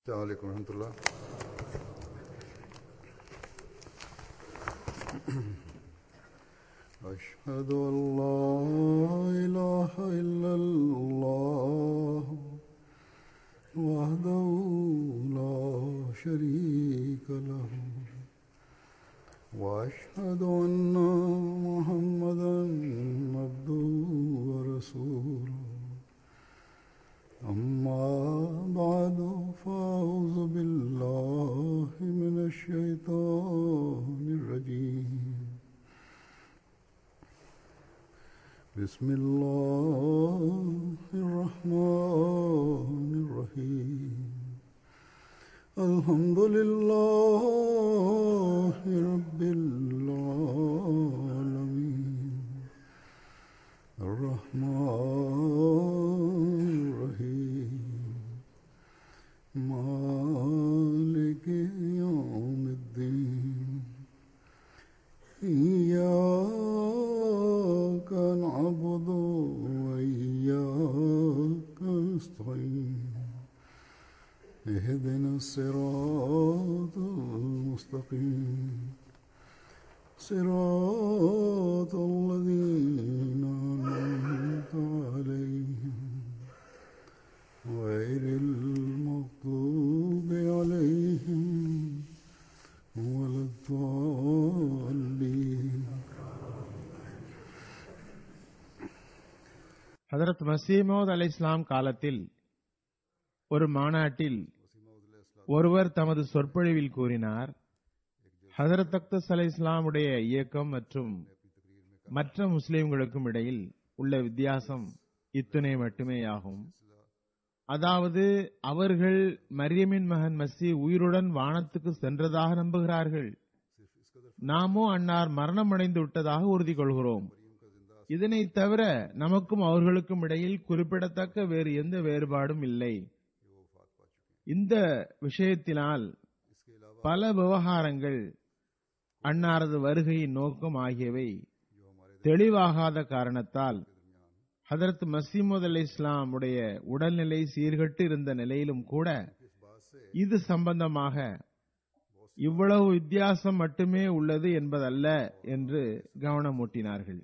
السلام عليكم ورحمة الله أشهد أن لا إله إلا الله وحده لا شريك له وأشهد أن محمدا عبده ورسوله أما بعد فأعوذ بالله من الشيطان الرجيم بسم الله الرحمن الرحيم الحمد لله رب العالمين الرحمن الرحيم مالك يوم الدين إياك نعبد وإياك نستعين اهدنا الصراط المستقيم صراط الذين أنعمت عليهم غير المغضوب عليهم ولا الضالين ஹதரத் மசீமோத் அலை இஸ்லாம் காலத்தில் ஒரு மாநாட்டில் ஒருவர் தமது சொற்பொழிவில் கூறினார் ஹதரத் அக்தஸ் அலை இஸ்லாமுடைய இயக்கம் மற்றும் மற்ற முஸ்லிம்களுக்கும் இடையில் உள்ள வித்தியாசம் இத்துணை மட்டுமேயாகும் அதாவது அவர்கள் மரியமின் மகன் மசி உயிருடன் வானத்துக்கு சென்றதாக நம்புகிறார்கள் நாமோ அன்னார் மரணமடைந்து விட்டதாக உறுதி கொள்கிறோம் இதனை தவிர நமக்கும் அவர்களுக்கும் இடையில் குறிப்பிடத்தக்க வேறு எந்த வேறுபாடும் இல்லை இந்த விஷயத்தினால் பல விவகாரங்கள் அன்னாரது வருகையின் நோக்கம் ஆகியவை தெளிவாகாத காரணத்தால் ஹதரத் மசீமுத் அலி இஸ்லாம் உடைய உடல்நிலை சீர்கட்டு இருந்த நிலையிலும் கூட இது சம்பந்தமாக இவ்வளவு வித்தியாசம் மட்டுமே உள்ளது என்பதல்ல என்று கவனமூட்டினார்கள்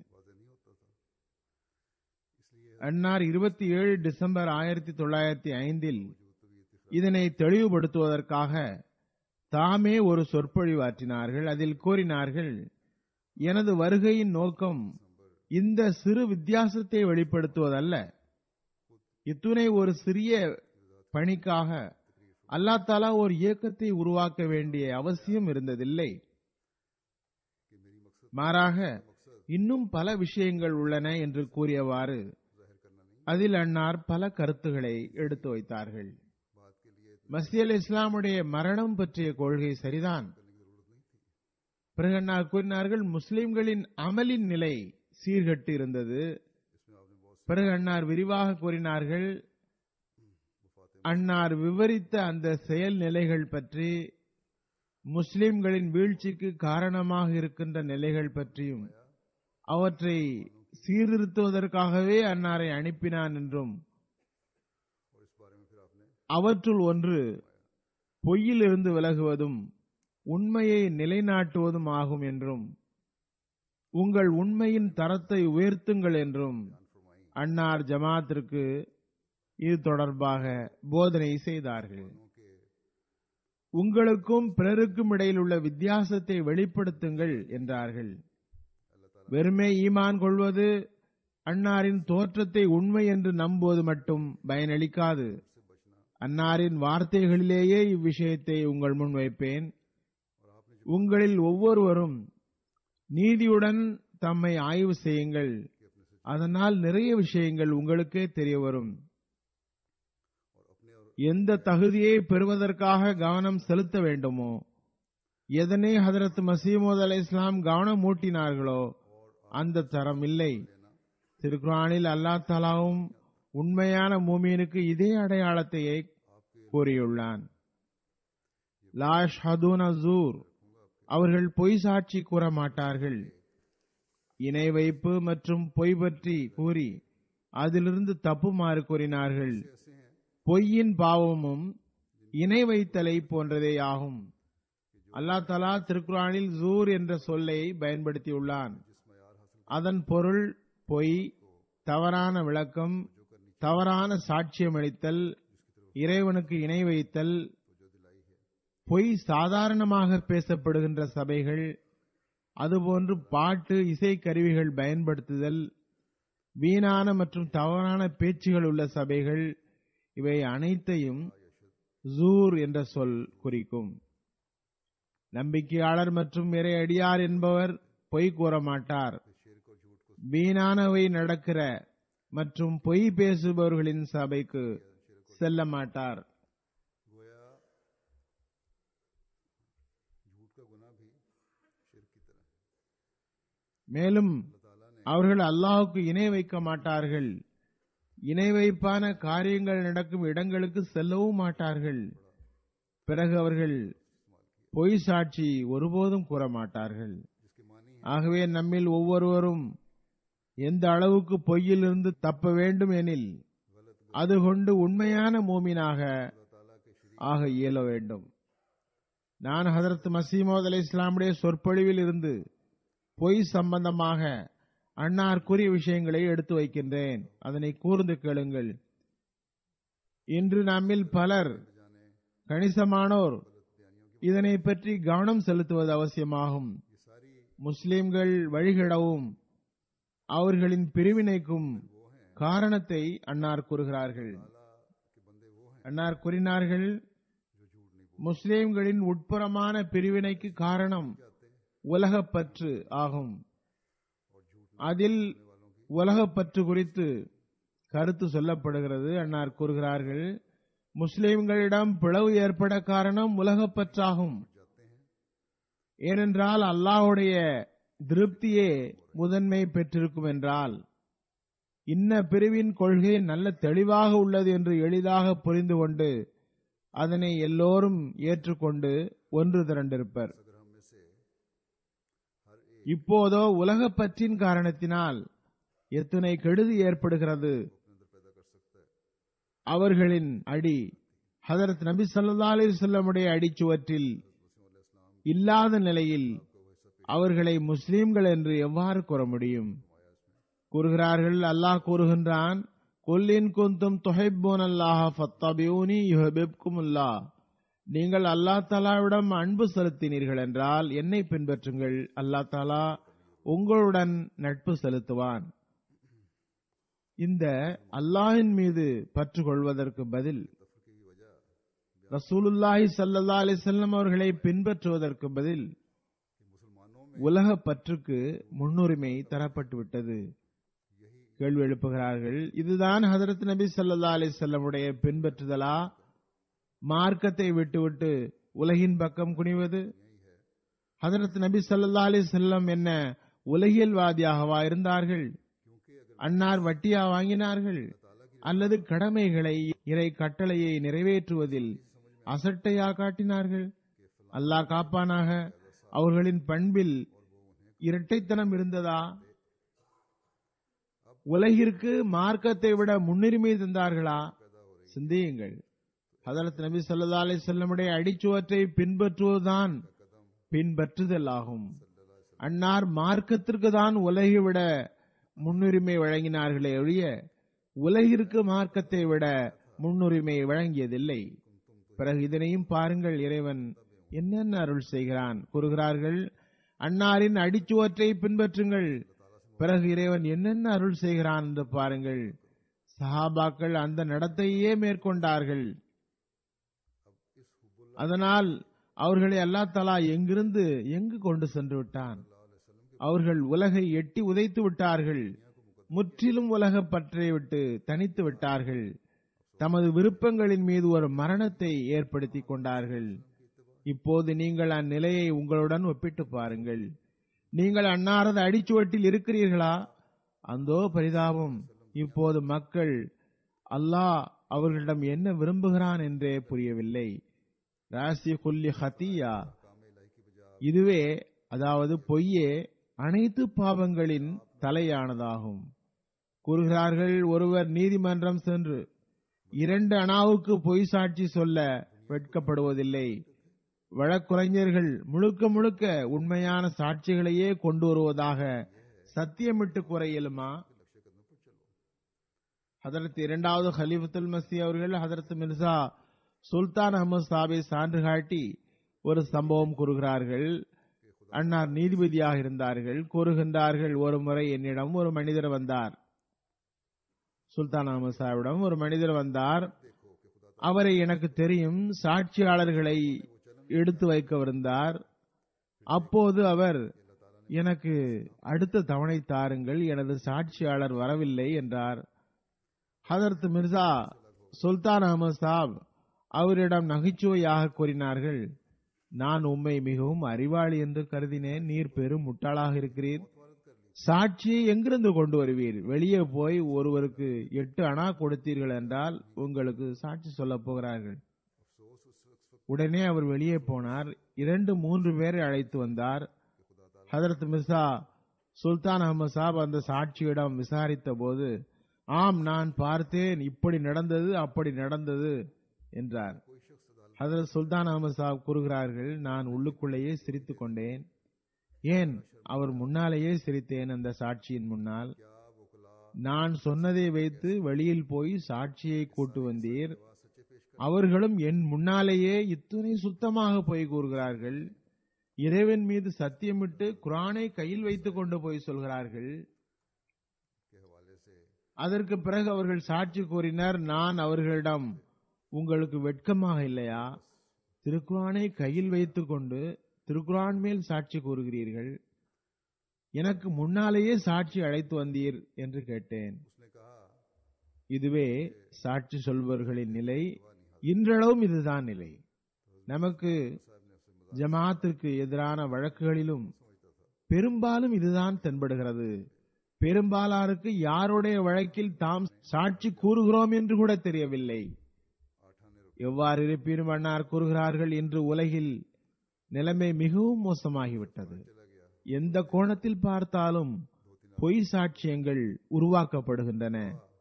அன்னார் இருபத்தி ஏழு டிசம்பர் ஆயிரத்தி தொள்ளாயிரத்தி ஐந்தில் இதனை தெளிவுபடுத்துவதற்காக தாமே ஒரு சொற்பொழிவாற்றினார்கள் அதில் கூறினார்கள் எனது வருகையின் நோக்கம் இந்த சிறு வித்தியாசத்தை வெளிப்படுத்துவதல்ல இத்துணை ஒரு சிறிய பணிக்காக அல்லா தாலா ஒரு இயக்கத்தை உருவாக்க வேண்டிய அவசியம் இருந்ததில்லை மாறாக இன்னும் பல விஷயங்கள் உள்ளன என்று கூறியவாறு அதில் அன்னார் பல கருத்துக்களை எடுத்து வைத்தார்கள் மசியல் இஸ்லாமுடைய மரணம் பற்றிய கொள்கை சரிதான் பிறகு அன்னார் கூறினார்கள் முஸ்லிம்களின் அமலின் நிலை சீர்கட்டு இருந்தது பிறகு அன்னார் விரிவாக கூறினார்கள் அன்னார் விவரித்த அந்த செயல் நிலைகள் பற்றி முஸ்லிம்களின் வீழ்ச்சிக்கு காரணமாக இருக்கின்ற நிலைகள் பற்றியும் அவற்றை சீர்திருத்துவதற்காகவே அன்னாரை அனுப்பினான் என்றும் அவற்றுள் ஒன்று பொய்யிலிருந்து விலகுவதும் உண்மையை நிலைநாட்டுவதும் ஆகும் என்றும் உங்கள் உண்மையின் தரத்தை உயர்த்துங்கள் என்றும் அன்னார் ஜமாத்திற்கு இது தொடர்பாக போதனை செய்தார்கள் உங்களுக்கும் பிறருக்கும் இடையில் உள்ள வித்தியாசத்தை வெளிப்படுத்துங்கள் என்றார்கள் வெறுமே ஈமான் கொள்வது அன்னாரின் தோற்றத்தை உண்மை என்று நம்புவது மட்டும் பயனளிக்காது அன்னாரின் வார்த்தைகளிலேயே இவ்விஷயத்தை உங்கள் முன் வைப்பேன் உங்களில் ஒவ்வொருவரும் நீதியுடன் தம்மை ஆய்வு செய்யுங்கள் அதனால் நிறைய விஷயங்கள் உங்களுக்கே தெரிய வரும் எந்த தகுதியை பெறுவதற்காக கவனம் செலுத்த வேண்டுமோ எதனை ஹதரத் மசீமோத் அலை இஸ்லாம் கவனம் மூட்டினார்களோ அந்த தரம் இல்லை திருக்குறானில் அல்லா தலாவும் உண்மையான மூமியனுக்கு இதே அடையாளத்தையே கூறியுள்ளான் லாஷ் ஹதூன் அசூர் அவர்கள் பொய் சாட்சி கூற மாட்டார்கள் இணை வைப்பு மற்றும் பொய் பற்றி கூறி அதிலிருந்து தப்புமாறு கூறினார்கள் பொய்யின் பாவமும் இணை வைத்தலை போன்றதே ஆகும் அல்லாஹ் தலா திருக்குரானில் ஜூர் என்ற சொல்லை பயன்படுத்தியுள்ளான் அதன் பொருள் பொய் தவறான விளக்கம் தவறான சாட்சியமளித்தல் இறைவனுக்கு இணை வைத்தல் பொய் சாதாரணமாக பேசப்படுகின்ற சபைகள் அதுபோன்று பாட்டு இசை கருவிகள் பயன்படுத்துதல் வீணான மற்றும் தவறான பேச்சுகள் உள்ள சபைகள் இவை அனைத்தையும் ஜூர் என்ற சொல் குறிக்கும் நம்பிக்கையாளர் மற்றும் இறை அடியார் என்பவர் பொய் கூற மாட்டார் வீணானவை நடக்கிற மற்றும் பொய் பேசுபவர்களின் சபைக்கு செல்ல மாட்டார் गोया झूठ का गुनाह भी शिरक की तरह है மேலும் அவர்கள் அல்லாஹுக்கு இணை வைக்க மாட்டார்கள் இணை வைப்பான காரியங்கள் நடக்கும் இடங்களுக்கு செல்லவும் மாட்டார்கள் பிறகு அவர்கள் பொய் சாட்சி ஒருபோதும் கூற மாட்டார்கள் जिसके मानी है ஆகவே நம்மில் ஒவ்வொருவரும் எந்த அளவுக்கு பொய்யிலிருந்து தப்ப வேண்டும் எனில் அது கொண்டு உண்மையான மூமினாக ஆக இயல வேண்டும் நான் ஹதரத் மசீமோத் அலை இஸ்லாமுடைய சொற்பொழிவில் இருந்து பொய் சம்பந்தமாக அன்னார் கூறிய விஷயங்களை எடுத்து வைக்கின்றேன் அதனை கூர்ந்து கேளுங்கள் இன்று நம்மில் பலர் கணிசமானோர் இதனை பற்றி கவனம் செலுத்துவது அவசியமாகும் முஸ்லிம்கள் வழிகிடவும் அவர்களின் பிரிவினைக்கும் காரணத்தை அன்னார் கூறுகிறார்கள் அன்னார் கூறினார்கள் முஸ்லிம்களின் உட்புறமான பிரிவினைக்கு காரணம் உலகப்பற்று ஆகும் அதில் உலகப்பற்று குறித்து கருத்து சொல்லப்படுகிறது அன்னார் கூறுகிறார்கள் முஸ்லிம்களிடம் பிளவு ஏற்பட காரணம் உலகப்பற்றாகும் ஏனென்றால் அல்லாஹ்வுடைய திருப்தியே முதன்மை பெற்றிருக்கும் என்றால் இன்ன பிரிவின் கொள்கை நல்ல தெளிவாக உள்ளது என்று எளிதாக புரிந்து கொண்டு அதனை எல்லோரும் ஏற்றுக்கொண்டு ஒன்று திரண்டிருப்பர் இப்போதோ உலகப்பற்றின் காரணத்தினால் எத்தனை கெடுதி ஏற்படுகிறது அவர்களின் அடி ஹதரத் நபி ஸல்லல்லாஹு அலைஹி வஸல்லமுடைய அடிச்சுவற்றில் இல்லாத நிலையில் அவர்களை முஸ்லிம்கள் என்று எவ்வாறு கூற முடியும் கூறுகிறார்கள் அல்லாஹ் கூறுகின்றான் கொல்லின் குந்தும் தொஹைப்போன் அல்லாஹ் ஃபத்தபியூனி யுஹிப்குமுல்லாஹ் நீங்கள் அல்லாஹ் தாலாவிடம் அன்பு செலுத்தினீர்கள் என்றால் என்னை பின்பற்றுங்கள் அல்லாஹ் தாலா உங்களுடன் நட்பு செலுத்துவான் இந்த அல்லாஹின் மீது பற்று கொள்வதற்கு பதில் ரசூலுல்லாஹி ஸல்லல்லாஹு அலைஹி வஸல்லம் அவர்களை பின்பற்றுவதற்கு பதில் உலக பற்றுக்கு முன்னுரிமை தரப்பட்டு விட்டது கேள்வி எழுப்புகிறார்கள் இதுதான் ஹதரத் நபி ஸல்லல்லாஹு அலைஹி வஸல்லமுடைய பின்பற்றுதலா மார்க்கத்தை விட்டுவிட்டு உலகின் பக்கம் குனிவது ஹதரத் நபி ஸல்லல்லாஹு அலைஹி வஸல்லம் என்ன உலகியல்வாதியாகவா இருந்தார்கள் அன்னார் வட்டியா வாங்கினார்கள் அல்லது கடமைகளை இறை கட்டளையை நிறைவேற்றுவதில் அசட்டையா காட்டினார்கள் அல்லாஹ் காப்பானாக அவர்களின் பண்பில் இரட்டைத்தனம் இருந்ததா உலகிற்கு மார்க்கத்தை விட முன்னுரிமை தந்தார்களா சிந்தியுங்கள் ஹதரத் நபி ஸல்லல்லாஹு அலைஹி வஸல்லமுடைய அடிச்சுவற்றை பின்பற்றுவதுதான் பின்பற்றுதல் ஆகும் அன்னார் மார்க்கத்திற்கு தான் உலகை விட முன்னுரிமை வழங்கினார்களே ஒழிய உலகிற்கு மார்க்கத்தை விட முன்னுரிமை வழங்கியதில்லை பிறகு இதனையும் பாருங்கள் இறைவன் என்னென்ன அருள் செய்கிறான் கூறுகிறார்கள் அன்னாரின் அடிச்சுவற்றை பின்பற்றுங்கள் பிறகு இறைவன் என்னென்ன அருள் செய்கிறான் என்று பாருங்கள் சஹாபாக்கள் அந்த நடத்தையே மேற்கொண்டார்கள் அதனால் அவர்களை அல்லா தலா எங்கிருந்து எங்கு கொண்டு சென்று விட்டான் அவர்கள் உலகை எட்டி உதைத்து விட்டார்கள் முற்றிலும் உலக பற்றை விட்டு தனித்து விட்டார்கள் தமது விருப்பங்களின் மீது ஒரு மரணத்தை ஏற்படுத்தி கொண்டார்கள் இப்போது நீங்கள் அந்நிலையை உங்களுடன் ஒப்பிட்டு பாருங்கள் நீங்கள் அன்னாரது அடிச்சுவட்டில் இருக்கிறீர்களா அந்தோ பரிதாபம் இப்போது மக்கள் அல்லாஹ் அவர்களிடம் என்ன விரும்புகிறான் என்றே புரியவில்லை ராசி குல்லி ஹத்தியா இதுவே அதாவது பொய்யே அனைத்து பாவங்களின் தலையானதாகும் கூறுகிறார்கள் ஒருவர் நீதிமன்றம் சென்று இரண்டு அணாவுக்கு பொய் சாட்சி சொல்ல வெட்கப்படுவதில்லை வழக்குரைஞர்கள் முழுக்க முழுக்க உண்மையான சாட்சிகளையே கொண்டு வருவதாக சத்தியமிட்டு கூற இயலுமா ஹதரத் இரண்டாவது ஹலிஃபத்துல் மசி அவர்கள் ஹதரத் மிர்சா சுல்தான் அஹமது சாபை சான்று காட்டி ஒரு சம்பவம் கூறுகிறார்கள் அன்னார் நீதிபதியாக இருந்தார்கள் கூறுகின்றார்கள் ஒரு முறை என்னிடம் ஒரு மனிதர் வந்தார் சுல்தான் அஹமது சாஹிபிடம் ஒரு மனிதர் வந்தார் அவரை எனக்கு தெரியும் சாட்சியாளர்களை எடுத்து வைக்கவிருந்தார் அப்போது அவர் எனக்கு அடுத்த தவணை தாருங்கள் எனது சாட்சியாளர் வரவில்லை என்றார் ஹதரத் மிர்சா சுல்தான் அகமது சாப் அவரிடம் நகைச்சுவையாக கூறினார்கள் நான் உம்மை மிகவும் அறிவாளி என்று கருதினேன் நீர் பெரும் முட்டாளாக இருக்கிறீர் சாட்சியை எங்கிருந்து கொண்டு வருவீர் வெளியே போய் ஒருவருக்கு எட்டு அணா கொடுத்தீர்கள் என்றால் உங்களுக்கு சாட்சி சொல்லப் போகிறார்கள் உடனே அவர் வெளியே போனார் இரண்டு மூன்று பேரை அழைத்து வந்தார் ஹதரத் மிர்சா சுல்தான் அகமது சாப் அந்த சாட்சியிடம் விசாரித்த போது ஆம் நான் பார்த்தேன் இப்படி நடந்தது அப்படி நடந்தது என்றார் ஹதரத் சுல்தான் அகமது சாப் கூறுகிறார்கள் நான் உள்ளுக்குள்ளேயே சிரித்துக் கொண்டேன் ஏன் அவர் முன்னாலேயே சிரித்தேன் அந்த சாட்சியின் முன்னால் நான் சொன்னதை வைத்து வெளியில் போய் சாட்சியை கூட்டு வந்தீர் அவர்களும் என் முன்னாலேயே இத்துணை சுத்தமாக போய் கூறுகிறார்கள் இறைவன் மீது சத்தியமிட்டு குரானை கையில் வைத்துக் கொண்டு போய் சொல்கிறார்கள் அதற்கு பிறகு அவர்கள் சாட்சி கூறினர் நான் அவர்களிடம் உங்களுக்கு வெட்கமாக இல்லையா திருக்குரானை கையில் வைத்துக் கொண்டு திருக்குரான் மேல் சாட்சி கூறுகிறீர்கள் எனக்கு முன்னாலேயே சாட்சி அழைத்து வந்தீர் என்று கேட்டேன் இதுவே சாட்சி சொல்பவர்களின் நிலை இன்றளவும் இதுதான் நிலை நமக்கு ஜமாத்திற்கு எதிரான வழக்குகளிலும் பெரும்பாலும் இதுதான் தென்படுகிறது பெரும்பாலாருக்கு யாருடைய வழக்கில் தாம் சாட்சி கூறுகிறோம் என்று கூட தெரியவில்லை எவ்வாறு இருப்பினும் அன்னார் கூறுகிறார்கள் இன்று உலகில் நிலைமை மிகவும் மோசமாகிவிட்டது எந்த கோணத்தில் பார்த்தாலும் பொய் சாட்சியங்கள் உருவாக்கப்படுகின்றன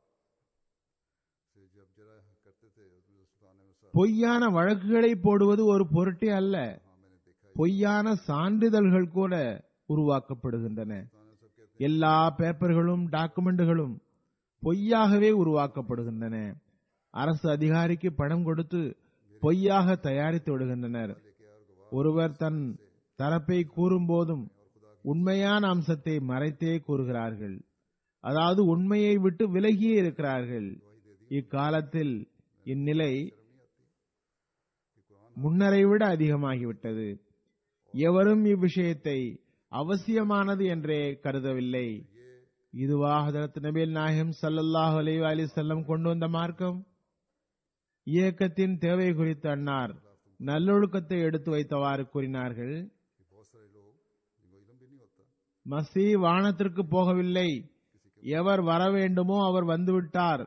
பொய்யான வழக்குகளை போடுவது ஒரு பொருட்டே அல்ல பொய்யான சான்றிதழ்கள் கூட உருவாக்கப்படுகின்றன எல்லா பேப்பர்களும் டாக்குமெண்டுகளும் பொய்யாகவே உருவாக்கப்படுகின்றன அரசு அதிகாரிக்கு பணம் கொடுத்து பொய்யாக தயாரித்து விடுகின்றனர் ஒருவர் தன் தரப்பை கூறும்போதும் உண்மையான அம்சத்தை மறைத்தே கூறுகிறார்கள் அதாவது உண்மையை விட்டு விலகியே இருக்கிறார்கள் இக்காலத்தில் இந்நிலை முன்னரை விட அதிகமாகிவிட்டது எவரும் இவ்விஷயத்தை அவசியமானது என்றே கருதவில்லை இதுவா ஹதரத் நபீல் நாயகம் சல்லல்லாஹு அலைஹி அலி செல்லம் கொண்டு வந்த மார்க்கம் இயக்கத்தின் தேவை குறித்து அன்னார் நல்லொழுக்கத்தை எடுத்து வைத்தவாறு கூறினார்கள் மசி வானத்திற்கு போகவில்லை எவர் வர வேண்டுமோ அவர் வந்துவிட்டார்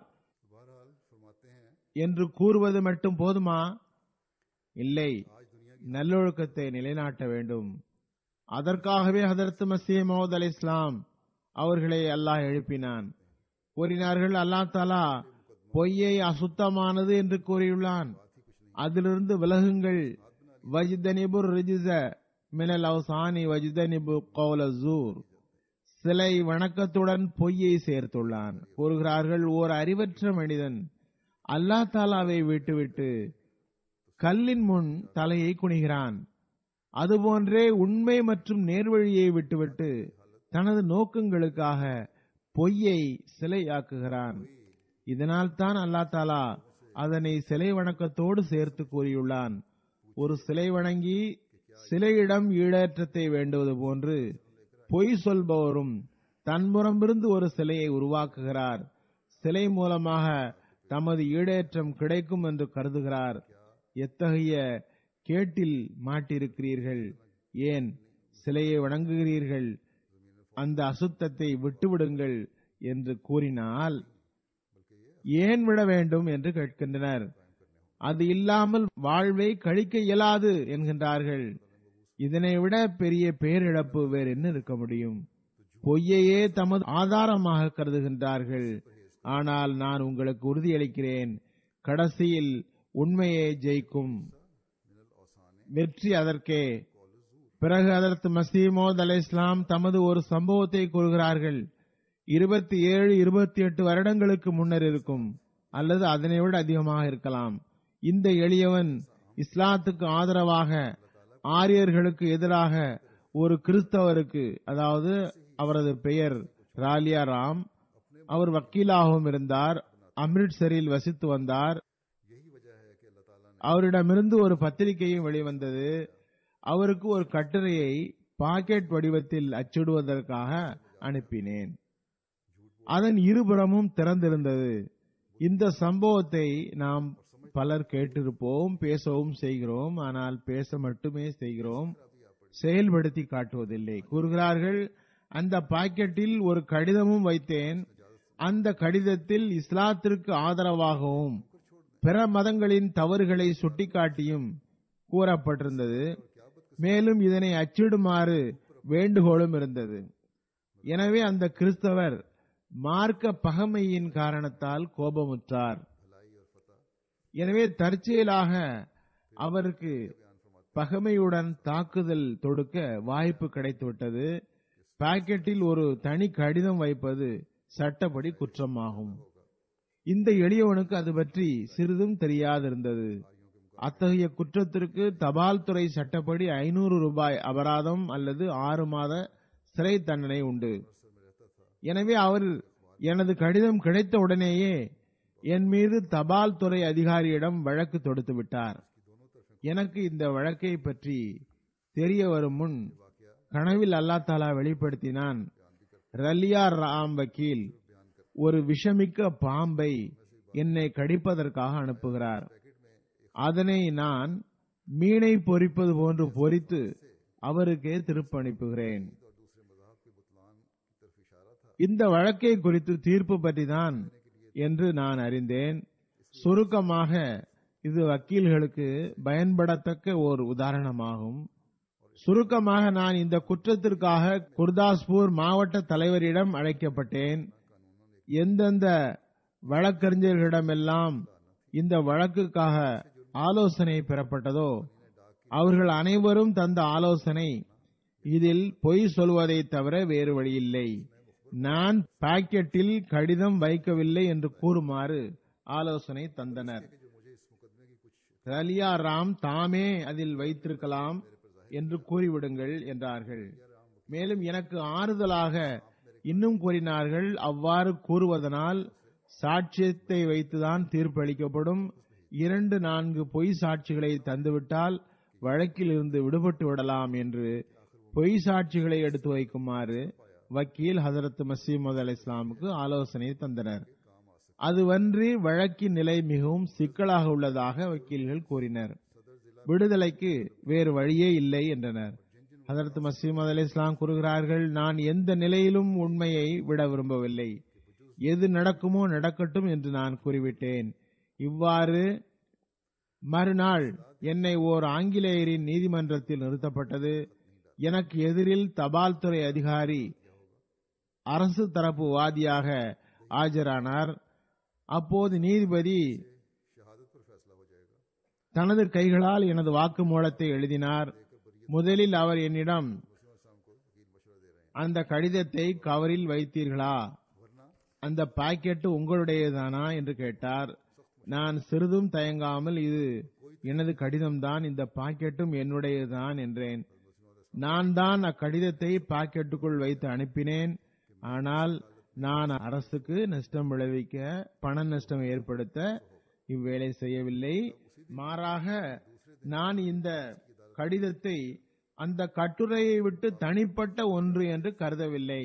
என்று கூறுவது மட்டும் போதுமா இல்லை நல்லொழுக்கத்தை நிலைநாட்ட வேண்டும் அதற்காகவே ஹதரத் மசீம் மஹமது அலி இஸ்லாம் அவர்களை அல்லாஹ் எழுப்பினான் கூறினார்கள் அல்லா தாலா பொய்யை அசுத்தமானது என்று கூறியுள்ளான் அதிலிருந்து விலகுங்கள் வஜிதனிபுர் ரிஜிச மினல் அவசானி வஜிதனிபு கௌல ஜூர் சிலை வணக்கத்துடன் பொய்யை சேர்த்துள்ளான் கூறுகிறார்கள் ஓர் அறிவற்ற மனிதன் அல்லா தாலாவை விட்டுவிட்டு கல்லின் முன் தலையை குனிகிறான் அதுபோன்றே உண்மை மற்றும் நேர்வழியை விட்டுவிட்டு தனது நோக்கங்களுக்காக பொய்யை சிலையாக்குகிறான் இதனால் தான் அல்லா தாலா அதனை சிலை வணக்கத்தோடு சேர்த்து கூறியுள்ளான் ஒரு சிலை வணங்கி சிலையிடம் ஈடேற்றத்தை வேண்டுவது போன்று பொய் சொல்பவரும் தன்புறமிருந்து ஒரு சிலையை உருவாக்குகிறார் சிலை மூலமாக தமது ஈடேற்றம் கிடைக்கும் என்று கருதுகிறார் எத்தகைய கேட்டில் மாட்டிருக்கிறீர்கள் ஏன் சிலையை வணங்குகிறீர்கள் அந்த அசுத்தத்தை விட்டுவிடுங்கள் என்று கூறினால் ஏன் விட வேண்டும் என்று கேட்கின்றனர் அது இல்லாமல் வாழ்வை கழிக்க இயலாது என்கின்றார்கள் இதனை விட பெரிய பேரிழப்பு வேறு என்ன இருக்க முடியும் பொய்யையே தமது ஆதாரமாக கருதுகின்றார்கள் ஆனால் நான் உங்களுக்கு உறுதியளிக்கிறேன் கடைசியில் உண்மையே ஜெயிக்கும் வெற்றி அதற்கே பிறகு அதற்கு மசீமோத் அலை இஸ்லாம் தமது ஒரு சம்பவத்தை கூறுகிறார்கள் இருபத்தி ஏழு இருபத்தி எட்டு வருடங்களுக்கு முன்னர் இருக்கும் அல்லது அதனை விட அதிகமாக இருக்கலாம் இந்த எளியவன் இஸ்லாத்துக்கு ஆதரவாக ஆரியர்களுக்கு எதிராக ஒரு கிறிஸ்தவருக்கு அதாவது அவரது பெயர் ராலியா ராம் அவர் வக்கீலாகவும் இருந்தார் அம்ரிட்சரில் வசித்து வந்தார் அவரிடமிருந்து ஒரு பத்திரிகையும் வெளிவந்தது அவருக்கு ஒரு கட்டுரையை பாக்கெட் வடிவத்தில் அச்சிடுவதற்காக அனுப்பினேன் அதன் இருபுறமும் திறந்திருந்தது இந்த சம்பவத்தை நாம் பலர் கேட்டிருப்போம் பேசவும் செய்கிறோம் ஆனால் பேச மட்டுமே செய்கிறோம் செயல்படுத்தி காட்டுவதில்லை கூறுகிறார்கள் அந்த பாக்கெட்டில் ஒரு கடிதமும் வைத்தேன் அந்த கடிதத்தில் இஸ்லாத்திற்கு ஆதரவாகவும் பிற மதங்களின் தவறுகளை சுட்டிக்காட்டியும் கூறப்பட்டிருந்தது மேலும் இதனை அச்சிடுமாறு வேண்டுகோளும் இருந்தது எனவே அந்த கிறிஸ்தவர் மார்க்க பகமையின் காரணத்தால் கோபமுற்றார் எனவே தற்செயலாக அவருக்கு பகமையுடன் தாக்குதல் தொடுக்க வாய்ப்பு கிடைத்துவிட்டது பாக்கெட்டில் ஒரு தனி கடிதம் வைப்பது சட்டப்படி குற்றமாகும் இந்த எளியவனுக்கு அது பற்றி சிறிதும் தெரியாதிருந்தது அத்தகைய குற்றத்திற்கு தபால் துறை சட்டப்படி ஐநூறு ரூபாய் அபராதம் அல்லது ஆறு மாத சிறை தண்டனை உண்டு எனவே அவர் எனது கடிதம் கிடைத்த உடனேயே என் மீது தபால் துறை அதிகாரியிடம் வழக்கு தொடுத்து விட்டார் எனக்கு இந்த வழக்கை பற்றி தெரிய வரும் முன் கனவில் அல்லா தாலா வெளிப்படுத்தினான் ரலியா ராம் வக்கீல் ஒரு விஷமிக்க பாம்பை என்னை கடிப்பதற்காக அனுப்புகிறார் அதனை நான் மீனை பொறிப்பது போன்று பொறித்து அவருக்கே திருப்பி அனுப்புகிறேன் இந்த வழக்கை குறித்து தீர்ப்பு பற்றிதான் என்று நான் அறிந்தேன் சுருக்கமாக இது வக்கீல்களுக்கு பயன்படத்தக்க ஓர் உதாரணமாகும் சுருக்கமாக நான் இந்த குற்றத்திற்காக குர்தாஸ்பூர் மாவட்ட தலைவரிடம் அழைக்கப்பட்டேன் எந்தெந்த வழக்கறிஞர்களிடமெல்லாம் இந்த வழக்குக்காக ஆலோசனை பெறப்பட்டதோ அவர்கள் அனைவரும் தந்த ஆலோசனை இதில் பொய் சொல்வதை தவிர வேறு வழியில்லை நான் பாக்கெட்டில் கடிதம் வைக்கவில்லை என்று கூறுமாறு ஆலோசனை தந்தனர் ரலியா ராம் தாமே அதில் வைத்திருக்கலாம் என்று கூறிவிடுங்கள் என்றார்கள் மேலும் எனக்கு ஆறுதலாக இன்னும் கூறினார்கள் அவ்வாறு கூறுவதனால் சாட்சியத்தை வைத்துதான் தீர்ப்பளிக்கப்படும் இரண்டு நான்கு பொய் சாட்சிகளை தந்துவிட்டால் வழக்கில் இருந்து விடுபட்டு விடலாம் என்று பொய் சாட்சிகளை எடுத்து வைக்குமாறு வக்கீல் ஹசரத் மசீமது அலி இஸ்லாமுக்கு ஆலோசனை தந்தனர் அதுவன்றி வழக்கின் நிலை மிகவும் சிக்கலாக உள்ளதாக வக்கீல்கள் கூறினர் விடுதலைக்கு வேறு வழியே இல்லை என்றனர் ஹசரத் மசீமது அலி இஸ்லாம் கூறுகிறார்கள் நான் எந்த நிலையிலும் உண்மையை விட விரும்பவில்லை எது நடக்குமோ நடக்கட்டும் என்று நான் கூறிவிட்டேன் இவ்வாறு மறுநாள் என்னை ஓர் ஆங்கிலேயரின் நீதிமன்றத்தில் நிறுத்தப்பட்டது எனக்கு எதிரில் தபால் துறை அதிகாரி அரசு தரப்பு வாதியாக ஆஜரானார் அப்போது நீதிபதி தனது கைகளால் எனது வாக்குமூலத்தை எழுதினார் முதலில் அவர் என்னிடம் அந்த கடிதத்தை கவரில் வைத்தீர்களா அந்த பாக்கெட்டு உங்களுடையதானா என்று கேட்டார் நான் சிறிதும் தயங்காமல் இது எனது கடிதம்தான் இந்த பாக்கெட்டும் என்னுடையதுதான் என்றேன் நான் தான் அக்கடிதத்தை பாக்கெட்டுக்குள் வைத்து அனுப்பினேன் ஆனால் நான் அரசுக்கு நஷ்டம் விளைவிக்க பண நஷ்டம் ஏற்படுத்த இவ்வேளை செய்யவில்லை மாறாக நான் இந்த கடிதத்தை அந்த கட்டுரையை விட்டு தனிப்பட்ட ஒன்று என்று கருதவில்லை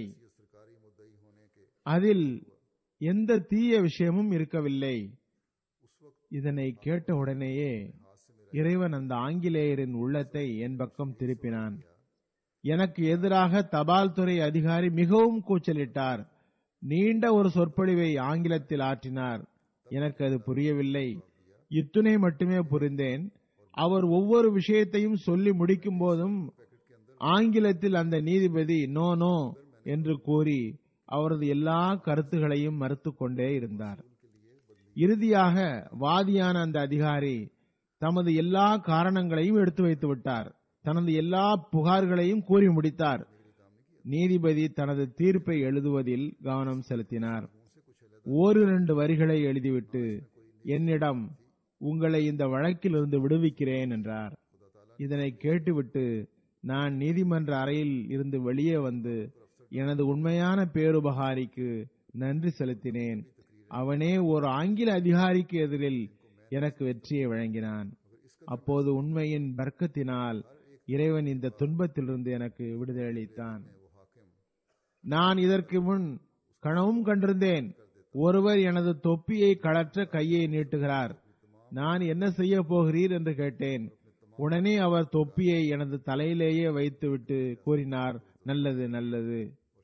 அதில் எந்த தீய விஷயமும் இருக்கவில்லை இதனை கேட்ட உடனேயே இறைவன் அந்த ஆங்கிலேயரின் உள்ளத்தை என் பக்கம் திருப்பினான் எனக்கு எதிராக தபால் துறை அதிகாரி மிகவும் கூச்சலிட்டார் நீண்ட ஒரு சொற்பொழிவை ஆங்கிலத்தில் ஆற்றினார் எனக்கு அது புரியவில்லை இத்துணை மட்டுமே புரிந்தேன் அவர் ஒவ்வொரு விஷயத்தையும் சொல்லி முடிக்கும் போதும் ஆங்கிலத்தில் அந்த நீதிபதி நோ நோ என்று கூறி அவரது எல்லா கருத்துகளையும் மறுத்துக் கொண்டே இருந்தார் இறுதியாக வாதியான அந்த அதிகாரி தமது எல்லா காரணங்களையும் எடுத்து வைத்து விட்டார் தனது எல்லா புகார்களையும் கூறி முடித்தார் நீதிபதி தனது தீர்ப்பை எழுதுவதில் கவனம் செலுத்தினார் ஓரிரண்டு வரிகளை எழுதிவிட்டு என்னிடம் உங்களை இந்த வழக்கிலிருந்து விடுவிக்கிறேன் என்றார் இதனை கேட்டுவிட்டு நான் நீதிமன்ற அறையில் இருந்து வெளியே வந்து எனது உண்மையான பேருபகாரிக்கு நன்றி செலுத்தினேன் அவனே ஒரு ஆங்கில அதிகாரிக்கு எதிரில் எனக்கு வெற்றியை வழங்கினான் அப்போது உண்மையின் வர்க்கத்தினால் இறைவன் இந்த துன்பத்திலிருந்து எனக்கு விடுதலை அளித்தான் நான் இதற்கு முன் கனவும் கண்டிருந்தேன் ஒருவர் எனது தொப்பியை கழற்ற கையை நீட்டுகிறார் நான் என்ன செய்ய போகிறீர் என்று கேட்டேன் உடனே அவர் தொப்பியை எனது தலையிலேயே வைத்துவிட்டு கூறினார் நல்லது நல்லது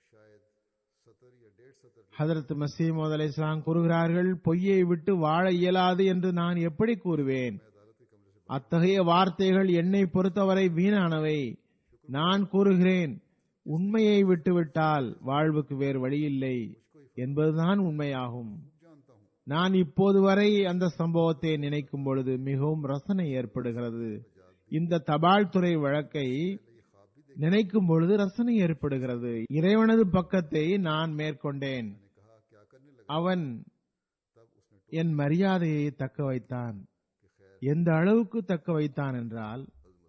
ஹதரத் மசீமோத் அலை இஸ்லாம் கூறுகிறார்கள் பொய்யை விட்டு வாழ இயலாது என்று நான் எப்படி கூறுவேன் அத்தகைய வார்த்தைகள் என்னை பொறுத்தவரை வீணானவை நான் கூறுகிறேன் உண்மையை விட்டுவிட்டால் வாழ்வுக்கு வேறு வழியில்லை என்பதுதான் உண்மையாகும் நான் இப்போது வரை அந்த சம்பவத்தை நினைக்கும் பொழுது மிகவும் ரசனை ஏற்படுகிறது இந்த தபால் துறை வழக்கை நினைக்கும் பொழுது ரசனை ஏற்படுகிறது இறைவனது பக்கத்தை நான் மேற்கொண்டேன் அவன் என் மரியாதையை தக்க வைத்தான் எந்த அளவுக்கு தக்க வைத்தான் என்றால்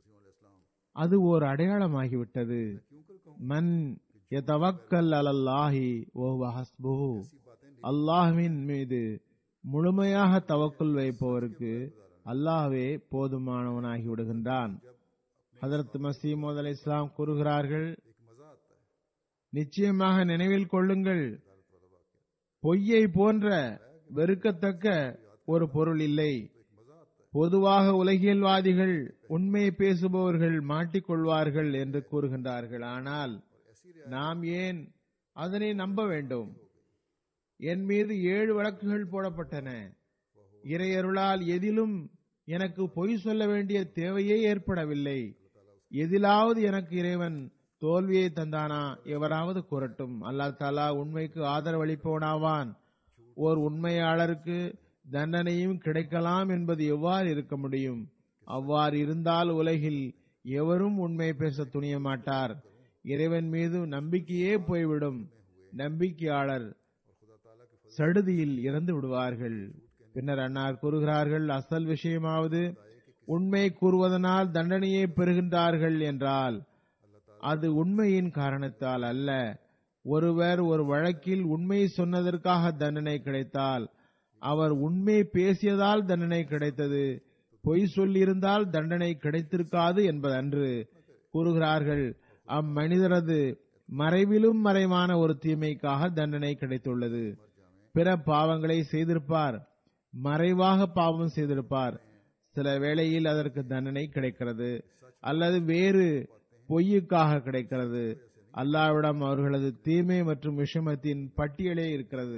அது ஓர் அடையாளமாகிவிட்டது மன் யதவக்கல் அலல்லாஹி ஓஹுவ ஹஸ்புஹு அல்லாஹ்வின் மீது முழுமையாக தவக்குல் வைப்பவருக்கு அல்லாஹ்வே போதுமானவனாகி விடுகின்றான் ஹதரத் மசீமோத் அலை இஸ்லாம் கூறுகிறார்கள் நிச்சயமாக நினைவில் கொள்ளுங்கள் பொய்யை போன்ற வெறுக்கத்தக்க ஒரு பொருள் இல்லை பொதுவாக உலகியல்வாதிகள் உண்மை பேசுபவர்கள் மாட்டிக்கொள்வார்கள் என்று கூறுகின்றார்கள் ஆனால் நாம் ஏன் அதனை நம்ப வேண்டும் என் மீது ஏழு வழக்குகள் போடப்பட்டன இறையருளால் எதிலும் எனக்கு பொய் சொல்ல வேண்டிய தேவையே ஏற்படவில்லை எதிலாவது எனக்கு இறைவன் தோல்வியை தந்தானா எவராவது கூறட்டும் அல்லாஹ் தாலா உண்மைக்கு ஆதரவளிப்பவனாவான் ஓர் உண்மையாளருக்கு தண்டனையும் கிடைக்கலாம் என்பது எவ்வாறு இருக்க முடியும் அவ்வாறு இருந்தால் உலகில் எவரும் உண்மை பேச துணிய மாட்டார் இறைவன் மீது நம்பிக்கையே போய்விடும் நம்பிக்கையாளர் சடுதியில் இறந்து விடுவார்கள் பின்னர் அன்னார் கூறுகிறார்கள் அசல் விஷயமாவது உண்மை கூறுவதனால் தண்டனையை பெறுகின்றார்கள் என்றால் அது உண்மையின் காரணத்தால் அல்ல ஒருவர் ஒரு வழக்கில் உண்மை சொன்னதற்காக தண்டனை கிடைத்தால் அவர் உண்மை பேசியதால் தண்டனை கிடைத்தது பொய் சொல்லியிருந்தால் தண்டனை கிடைத்திருக்காது என்பதன்று கூறுகிறார்கள் அம்மனிதரது மறைவிலும் மறைவான ஒரு தீமைக்காக தண்டனை கிடைத்துள்ளது பிற பாவங்களை செய்திருப்பார் மறைவாக பாவம் செய்திருப்பார் சில வேளையில் அதற்கு தண்டனை கிடைக்கிறது அல்லது வேறு பொய்யுக்காக கிடைக்கிறது அல்லாவிடம் அவர்களது தீமை மற்றும் விஷமத்தின் பட்டியலே இருக்கிறது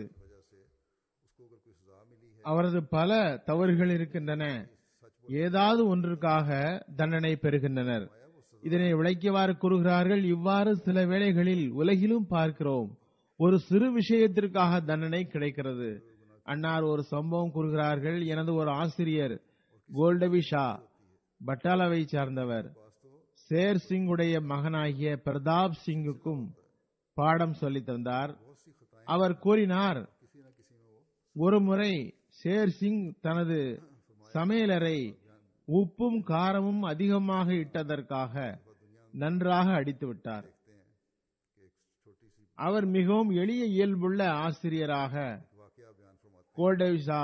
அவரது பல தவறுகள் இருக்கின்றன ஏதாவது ஒன்றுக்காக தண்டனை பெறுகின்றனர் இதனை விளக்கியவாறு கூறுகிறார்கள் இவ்வாறு சில வேளைகளில் உலகிலும் பார்க்கிறோம் ஒரு சிறு விஷயத்திற்காக தண்டனை கிடைக்கிறது அன்னார் ஒரு சம்பவம் கூறுகிறார்கள் எனது ஒரு ஆசிரியர் கோல்டவி ஷா பட்டாலாவை சார்ந்தவர் சேர் சிங் உடைய மகனாகிய பிரதாப் சிங்குக்கும் பாடம் சொல்லித் தந்தார் அவர் கூறினார் ஒரு முறை சேர் சிங் தனது சமையலறை உப்பும் காரமும் அதிகமாக இட்டதற்காக நன்றாக அடித்து விட்டார் அவர் மிகவும் எளிய இயல்புள்ள ஆசிரியராக கோல்டவி ஷா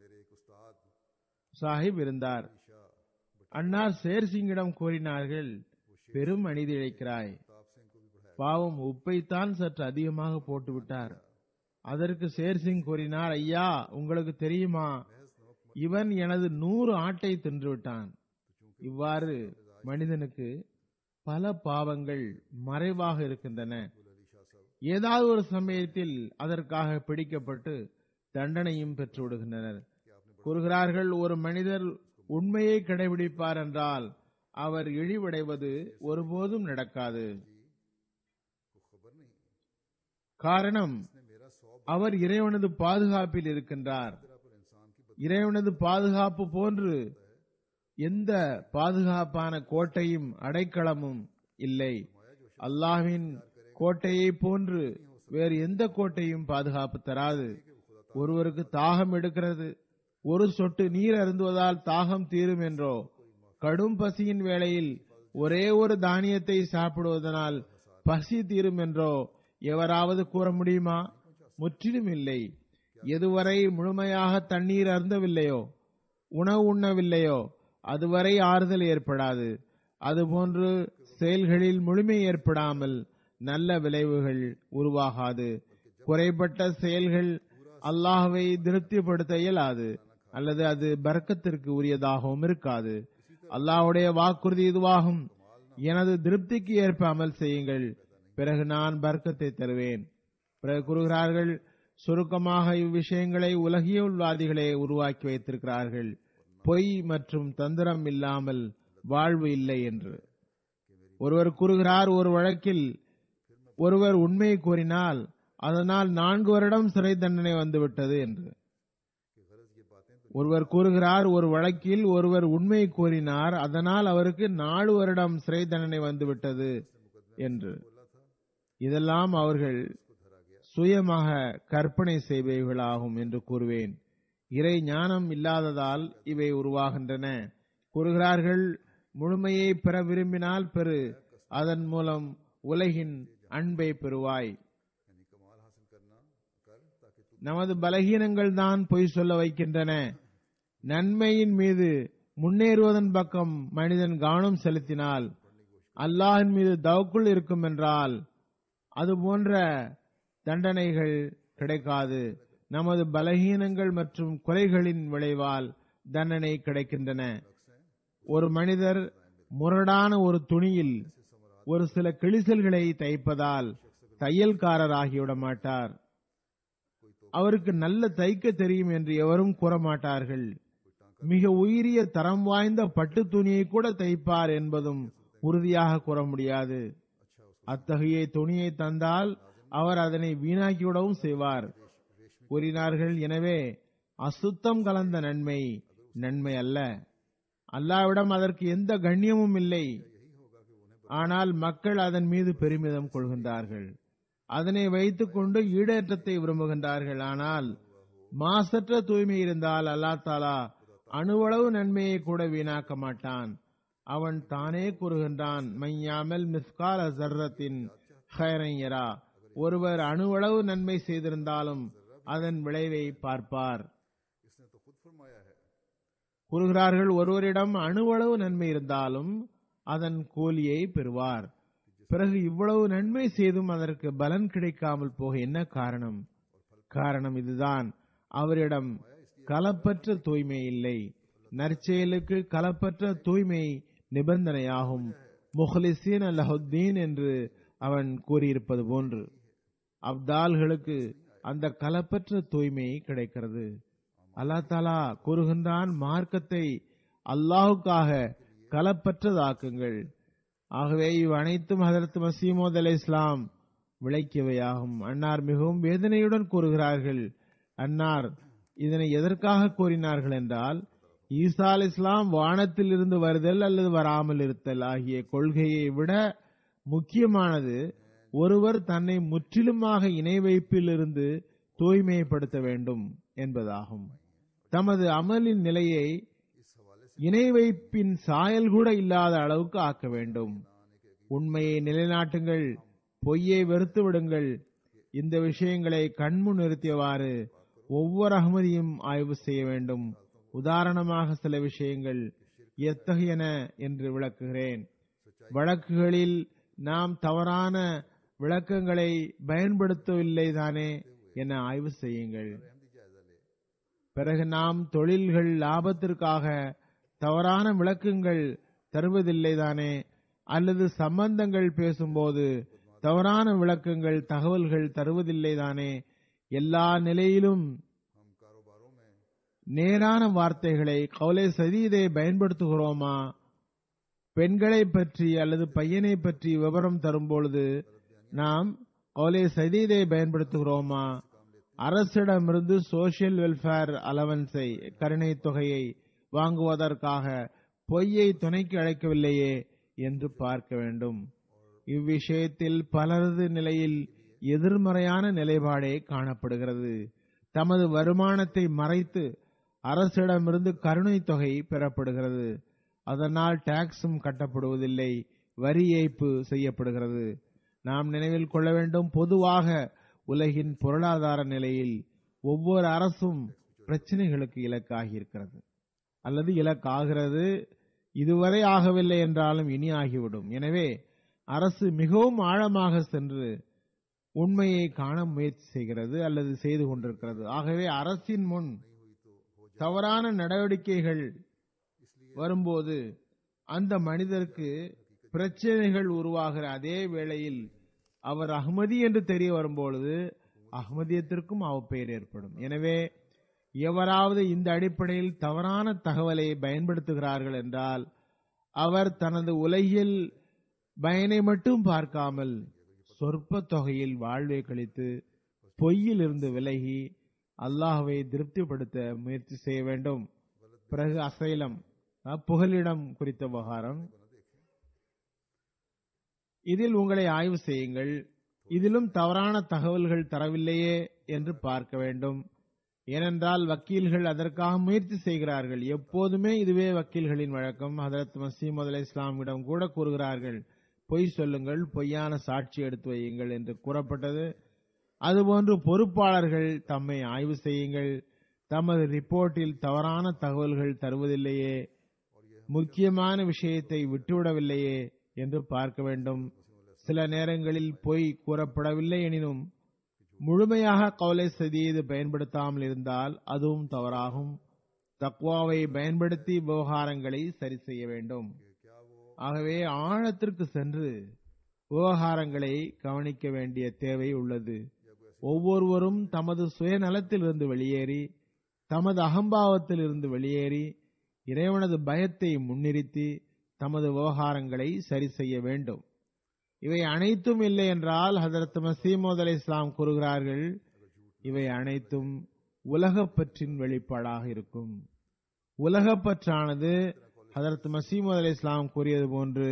சாஹிப் இருந்தார் அன்னார் சேர் சிங்கிடம் கூறினார்கள் பெரும் அநீதி இழைக்கிறாய் பாவம் உப்பைத்தான் சற்று அதிகமாக போட்டு விட்டார் அதற்கு சேர்சிங் கூறினார் ஐயா உங்களுக்கு தெரியுமா இவன் எனது நூறு ஆட்டை தின்று விட்டான் இவ்வாறு மனிதனுக்கு பல பாவங்கள் மறைவாக இருக்கின்றன ஏதாவது ஒரு சமயத்தில் அதற்காக பிடிக்கப்பட்டு தண்டனையும் பெற்று விடுகின்றனர் கூறுகிறார்கள் ஒரு மனிதர் உண்மையை கடைபிடிப்பார் என்றால் அவர் இழிவடைவது ஒருபோதும் நடக்காது காரணம் அவர் இறைவனது பாதுகாப்பில் இருக்கின்றார் இறைவனது பாதுகாப்பு போன்று எந்த பாதுகாப்பான கோட்டையும் அடைக்கலமும் இல்லை அல்லாஹ்வின் கோட்டையை போன்று வேறு எந்த கோட்டையும் பாதுகாப்பு தராது ஒருவருக்கு தாகம் எடுக்கிறது ஒரு சொட்டு நீர் அருந்துவதால் தாகம் தீரும் என்றோ கடும் பசியின் வேளையில் ஒரே ஒரு தானியத்தை சாப்பிடுவதனால் பசி தீரும் என்றோ எவராவது கூற முடியுமா முற்றிலும் இல்லை எதுவரை முழுமையாக தண்ணீர் அருந்தவில்லையோ உணவு உண்ணவில்லையோ அதுவரை ஆறுதல் ஏற்படாது அதுபோன்று செயல்களில் முழுமை ஏற்படாமல் நல்ல விளைவுகள் உருவாகாது குறைபட்ட செயல்கள் அல்லாஹ்வை திருப்திப்படுத்த இயலாது அல்லது அது பறக்கத்திற்கு உரியதாகவும் இருக்காது அல்லாஹ்வுடைய வாக்குறுதி இதுவாகும் எனது திருப்திக்கு ஏற்ப அமல் செய்யுங்கள் பிறகு நான் பர்க்கத்தை தருவேன் பிறகு கூறுகிறார்கள் சுருக்கமாக இவ்விஷயங்களை உலகியல்வாதிகளே உருவாக்கி வைத்திருக்கிறார்கள் பொய் மற்றும் தந்திரம் இல்லாமல் வாழ்வு இல்லை என்று ஒருவர் கூறுகிறார் ஒரு வழக்கில் ஒருவர் உண்மையை கூறினால் அதனால் நான்கு வருடம் சிறை தண்டனை வந்துவிட்டது என்று ஒருவர் கூறுகிறார் ஒரு வழக்கில் ஒருவர் உண்மை கூறினார் அதனால் அவருக்கு நாலு வருடம் சிறை தண்டனை வந்துவிட்டது என்று இதெல்லாம் அவர்கள் சுயமாக கற்பனை செய்பவைகளாகும் என்று கூறுவேன் இறை ஞானம் இல்லாததால் இவை உருவாகின்றன கூறுகிறார்கள் முழுமையை பெற விரும்பினால் பெறு அதன் மூலம் உலகின் அன்பை பெறுவாய் यानी कमाल हासिल करना कर ताकि तू நமது பலகீனங்கள் தான் பொய் சொல்ல வைக்கின்றன நன்மையின் மீது முன்னேறுவதன் பக்கம் மனிதன் கவனம் செலுத்தினால் அல்லாஹின் மீது தவக்குள் இருக்கும் என்றால் அது போன்ற தண்டனைகள் கிடைக்காது நமது பலகீனங்கள் மற்றும் குறைகளின் விளைவால் தண்டனை கிடைக்கின்றன ஒரு மனிதர் முரடான ஒரு துணியில் ஒரு சில கிழிசல்களை தைப்பதால் தையல்காரர் ஆகிவிட மாட்டார் அவருக்கு நல்ல தைக்க தெரியும் என்று எவரும் கூற மாட்டார்கள் மிக உயரிய தரம் வாய்ந்த பட்டு துணியை கூட தைப்பார் என்பதும் உறுதியாக கூற முடியாது அத்தகைய துணியை தந்தால் அவர் அதனை வீணாக்கிவிடவும் செய்வார் கூறினார்கள் எனவே அசுத்தம் கலந்த நன்மை நன்மை அல்ல அல்லாவிடம் அதற்கு எந்த கண்ணியமும் இல்லை ஆனால் மக்கள் அதன் மீது பெருமிதம் கொள்கின்றார்கள் அதனை வைத்துக் கொண்டு ஈடேற்றத்தை விரும்புகின்றார்கள் ஆனால் மாசற்ற தூய்மை இருந்தால் அல்லா தாலா அணுவளவு நன்மையை கூட வீணாக்க மாட்டான் அவன் தானே கூறுகின்றான் மையாமல் மிஸ்கால ஜர்ரத்தின் ஹைரையரா ஒருவர் அணுவளவு நன்மை செய்திருந்தாலும் அதன் விளைவை பார்ப்பார் इसने तो खुद फरमाया है கூறுகிறார்கள் ஒருவரிடம் அணுவளவு நன்மை இருந்தாலும் அதன் கூலியை பெறுவார் பிறகு இவ்வளவு நன்மை செய்தும் அதற்கு பலன் கிடைக்காமல் போக என்ன காரணம் காரணம் இதுதான் அவரிடம் கலப்பற்ற தூய்மை இல்லை நற்செயலுக்கு கலப்பற்ற தூய்மை நிபந்தனையாகும் முஹ்லிசீன் அல்லாஹுத்தீன் என்று அவன் கூறியிருப்பது போன்று அப்தால்களுக்கு அந்த கலப்பற்ற தூய்மை கிடைக்கிறது அல்லாஹ் தாலா கூறுகின்றான் மார்க்கத்தை அல்லாஹுக்காக கலப்பற்றதாக்குங்கள் ஆகவே இவ் அனைத்தும் ஹதரத் மசீமோத் அலை இஸ்லாம் விளக்கியவையாகும் அன்னார் மிகவும் வேதனையுடன் கூறுகிறார்கள் அன்னார் இதனை எதற்காக கூறினார்கள் என்றால் ஈசா அல் இஸ்லாம் வானத்தில் இருந்து வருதல் அல்லது வராமல் இருத்தல் ஆகிய கொள்கையை விட முக்கியமானது ஒருவர் தன்னை முற்றிலுமாக இணை வைப்பில் இருந்து தூய்மைப்படுத்த வேண்டும் என்பதாகும் தமது அமலின் நிலையை இணை வைப்பின் சாயல் கூட இல்லாத அளவுக்கு ஆக்க வேண்டும் உண்மையை நிலைநாட்டுங்கள் பொய்யை வெறுத்து விடுங்கள் இந்த விஷயங்களை கண்முன் நிறுத்தியவாறு ஒவ்வொரு அகமதியும் ஆய்வு செய்ய வேண்டும் உதாரணமாக சில விஷயங்கள் எத்தகையன என்று விளக்குகிறேன் வழக்குகளில் நாம் தவறான விளக்கங்களை பயன்படுத்தவில்லை தானே என ஆய்வு செய்யுங்கள் பிறகு நாம் தொழில்கள் லாபத்திற்காக தவறான விளக்கங்கள் தருவதில்லை தானே அல்லது சம்பந்தங்கள் பேசும்போது தவறான விளக்கங்கள் தகவல்கள் தருவதில்லை தானே எல்லா நிலையிலும் हम कारोबारों में நேரான வார்த்தைகளை கவலை சதீதை பயன்படுத்துகிறோமா பெண்களை பற்றி அல்லது பையனை பற்றி விவரம் தரும்பொழுது நாம் கவலை சதீதை பயன்படுத்துகிறோமா அரசிடமிருந்து சோசியல் வெல்ஃபேர் அலவன்ஸை கருணை தொகையை வாங்குவதற்காக பொய்யை துணைக்கு அழைக்கவில்லையே என்று பார்க்க வேண்டும் இவ்விஷயத்தில் பலரது நிலையில் எதிர்மறையான நிலைப்பாடே காணப்படுகிறது தமது வருமானத்தை மறைத்து அரசிடமிருந்து கருணை தொகை பெறப்படுகிறது அதனால் டாக்ஸும் கட்டப்படுவதில்லை வரி ஏய்ப்பு செய்யப்படுகிறது நாம் நினைவில் கொள்ள வேண்டும் பொதுவாக உலகின் பொருளாதார நிலையில் ஒவ்வொரு அரசும் பிரச்சனைகளுக்கு இலக்காகி இருக்கிறது அல்லது இலக்காகிறது இதுவரை ஆகவில்லை என்றாலும் இனி ஆகிவிடும் எனவே அரசு மிகவும் ஆழமாக சென்று உண்மையை காண முயற்சி செய்கிறது அல்லது செய்து கொண்டிருக்கிறது ஆகவே அரசின் முன் தவறான நடவடிக்கைகள் வரும்போது அந்த மனிதருக்கு பிரச்சனைகள் உருவாகிற அதே வேளையில் அவர் அகமதி என்று தெரிய வரும்பொழுது அகமதியத்திற்கும் அவப்பெயர் ஏற்படும் எனவே எவராவது இந்த அடிப்படையில் தவறான தகவலை பயன்படுத்துகிறார்கள் என்றால் அவர் தனது உலகில் பயனை மட்டும் பார்க்காமல் சொற்ப தொகையில் வாழ்வை கழித்து பொய்யில் இருந்து விலகி அல்லாஹ்வை திருப்திப்படுத்த முயற்சி செய்ய வேண்டும் பிறகு அசைலம் அஹ், புகலிடம் குறித்த விவகாரம் இதில் உங்களை ஆய்வு செய்யுங்கள் இதிலும் தவறான தகவல்கள் தரவில்லையே என்று பார்க்க வேண்டும் ஏனென்றால் வக்கீல்கள் அதற்காக முயற்சி செய்கிறார்கள் எப்போதுமே இதுவே வக்கீல்களின் வழக்கம் ஹதரத் மசீம் அலை இஸ்லாமிடம் கூட கூறுகிறார்கள் பொய் சொல்லுங்கள் பொய்யான சாட்சி எடுத்து வையுங்கள் என்று கூறப்பட்டது அதுபோன்று பொறுப்பாளர்கள் தம்மை ஆய்வு செய்யுங்கள் தமது ரிப்போர்ட்டில் தவறான தகவல்கள் தருவதில்லையே முக்கியமான விஷயத்தை விட்டுவிடவில்லையே என்று பார்க்க வேண்டும் சில நேரங்களில் பொய் கூறப்படவில்லை எனினும் முழுமையாக கவலை சதியது பயன்படுத்தாமல் இருந்தால் அதுவும் தவறாகும் தக்வாவை பயன்படுத்தி விவகாரங்களை சரி செய்ய வேண்டும் ஆகவே ஆழத்திற்கு சென்று விவகாரங்களை கவனிக்க வேண்டிய தேவை உள்ளது ஒவ்வொருவரும் தமது சுயநலத்திலிருந்து வெளியேறி தமது அகம்பாவத்தில் இருந்து வெளியேறி இறைவனது பயத்தை முன்னிறுத்தி தமது விவகாரங்களை சரி செய்ய வேண்டும் இவை அனைத்தும் இல்லை என்றால் ஹதரத் மசீமோத் அலை இஸ்லாம் கூறுகிறார்கள் இவை அனைத்தும் உலகப்பற்றின் வெளிப்பாடாக இருக்கும் உலகப்பற்றானது ஹதரத் மசீமோத் அலை இஸ்லாம் கூறியது போன்று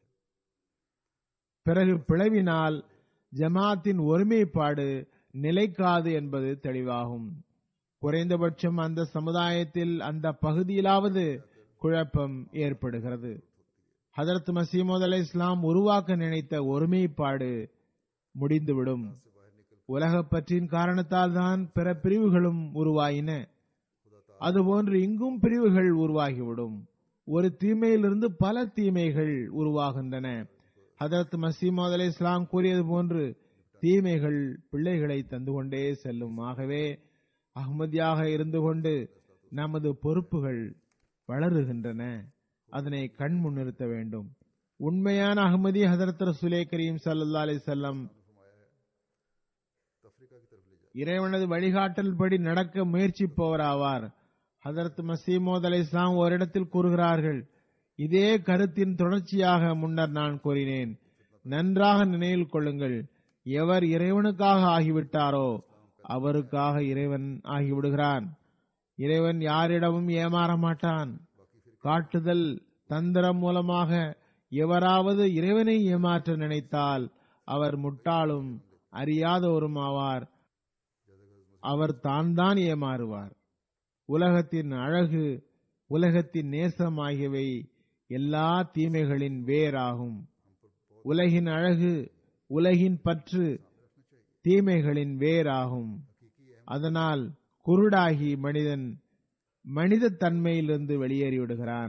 பிறகு பிளவினால் ஜமாத்தின் ஒருமைப்பாடு நிலைக்காது என்பது தெளிவாகும் குறைந்தபட்சம் அந்த சமுதாயத்தில் அந்த பகுதியிலாவது குழப்பம் ஏற்படுகிறது ஹதரத் மசீமோத் அலை இஸ்லாம் உருவாக்க நினைத்த ஒருமைப்பாடு முடிந்துவிடும் உலகப்பற்றின் காரணத்தால் தான் பிற பிரிவுகளும் உருவாயின அதுபோன்று இங்கும் பிரிவுகள் உருவாகிவிடும் ஒரு தீமையிலிருந்து பல தீமைகள் உருவாகின்றன ஹதரத் மசீமோத் அலை இஸ்லாம் கூறியது போன்று தீமைகள் பிள்ளைகளை தந்து கொண்டே செல்லும் ஆகவே அகமதியாக இருந்து கொண்டு நமது பொறுப்புகள் வளருகின்றன அதனை கண் முன்னிறுத்த வேண்டும் உண்மையான அகமதி ஹதரத் ரசூலே கரீம் சல்லா அலி செல்லம் இறைவனது வழிகாட்டல் படி நடக்க முயற்சிப்பவராவார் ஹதரத் மசீமோத் அலை இஸ்லாம் ஓரிடத்தில் கூறுகிறார்கள் இதே கருத்தின் தொடர்ச்சியாக முன்னர் நான் கூறினேன் நன்றாக நினைவில் கொள்ளுங்கள் எவர் இறைவனுக்காக ஆகிவிட்டாரோ அவருக்காக இறைவன் ஆகிவிடுகிறான் இறைவன் யாரிடமும் ஏமாற மாட்டான் காட்டுதல் தந்திரம் மூலமாக எவராவது இறைவனை ஏமாற்ற நினைத்தால் அவர் முட்டாளும் அறியாதவரும் ஆவார் அவர் தான் தான் ஏமாறுவார் உலகத்தின் அழகு உலகத்தின் நேசம் ஆகியவை எல்லா தீமைகளின் வேராகும் உலகின் அழகு உலகின் பற்று தீமைகளின் வேராகும் அதனால் குருடாகி மனிதன் மனித தன்மையிலிருந்து வெளியேறிவிடுகிறான்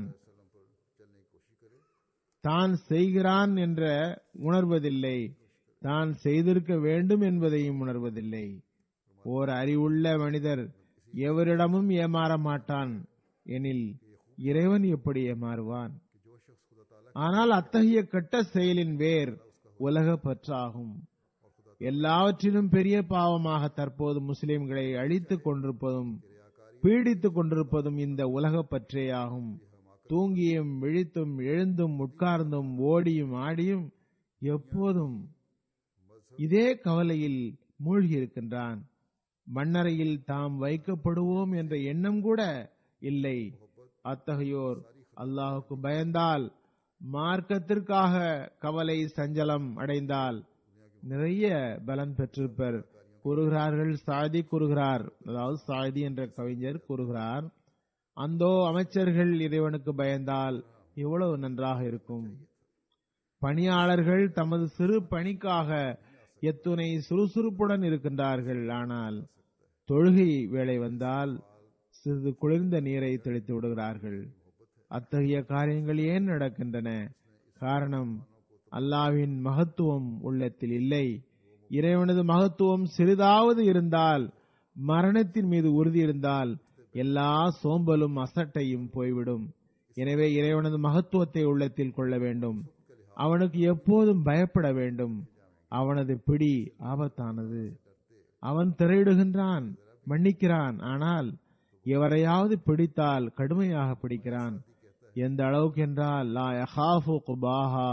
தான் செய்கிறான் என்ற உணர்வதில்லை தான் செய்திருக்க வேண்டும் என்பதையும் உணர்வதில்லை ஓர் அறிவுள்ள மனிதர் எவரிடமும் ஏமாற மாட்டான் எனில் இறைவன் எப்படி ஏமாறுவான் ஆனால் அத்தகைய கெட்ட செயலின் வேர் உலக பற்றாகும் எல்லாவற்றிலும் பெரிய பாவமாக தற்போது முஸ்லிம்களை அழித்துக் கொண்டிருப்பதும் பீடித்துக் கொண்டிருப்பதும் இந்த உலக பற்றேயாகும் தூங்கியும் விழித்தும் எழுந்தும் உட்கார்ந்தும் ஓடியும் ஆடியும் எப்போதும் இதே கவலையில் மூழ்கி இருக்கின்றான் மண்ணறையில் தாம் வைக்கப்படுவோம் என்ற எண்ணம் கூட இல்லை அத்தகையோர் அல்லாஹுக்கு பயந்தால் மார்க்கத்திற்காக கவலை சஞ்சலம் அடைந்தால் நிறைய பலன் பெற்றிருப்பர் கூறுகிறார்கள் சாதி கூறுகிறார் அதாவது சாதி என்ற கவிஞர் கூறுகிறார் அந்தோ அமைச்சர்கள் இறைவனுக்கு பயந்தால் எவ்வளவு நன்றாக இருக்கும் பணியாளர்கள் தமது சிறு பணிக்காக எத்துணை சுறுசுறுப்புடன் இருக்கின்றார்கள் ஆனால் தொழுகை வேலை வந்தால் சிறிது குளிர்ந்த நீரை தெளித்து விடுகிறார்கள் அத்தகைய காரியங்கள் ஏன் நடக்கின்றன காரணம் அல்லாவின் மகத்துவம் உள்ளத்தில் இல்லை இறைவனது மகத்துவம் சிறிதாவது இருந்தால் மரணத்தின் மீது உறுதி இருந்தால் எல்லா சோம்பலும் அசட்டையும் போய்விடும் எனவே இறைவனது மகத்துவத்தை உள்ளத்தில் கொள்ள வேண்டும் அவனுக்கு எப்போதும் பயப்பட வேண்டும் அவனது பிடி ஆபத்தானது அவன் திரையிடுகின்றான் மன்னிக்கிறான் ஆனால் எவரையாவது பிடித்தால் கடுமையாக பிடிக்கிறான் எந்த அளவுக்கு என்றால் லா யஹாஃபு குபாஹா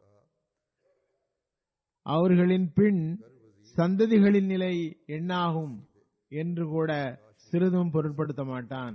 அவர்களின் பின் சந்ததிகளின் நிலை என்னாகும் என்று கூட சிறிதும் பொருட்படுத்த மாட்டான்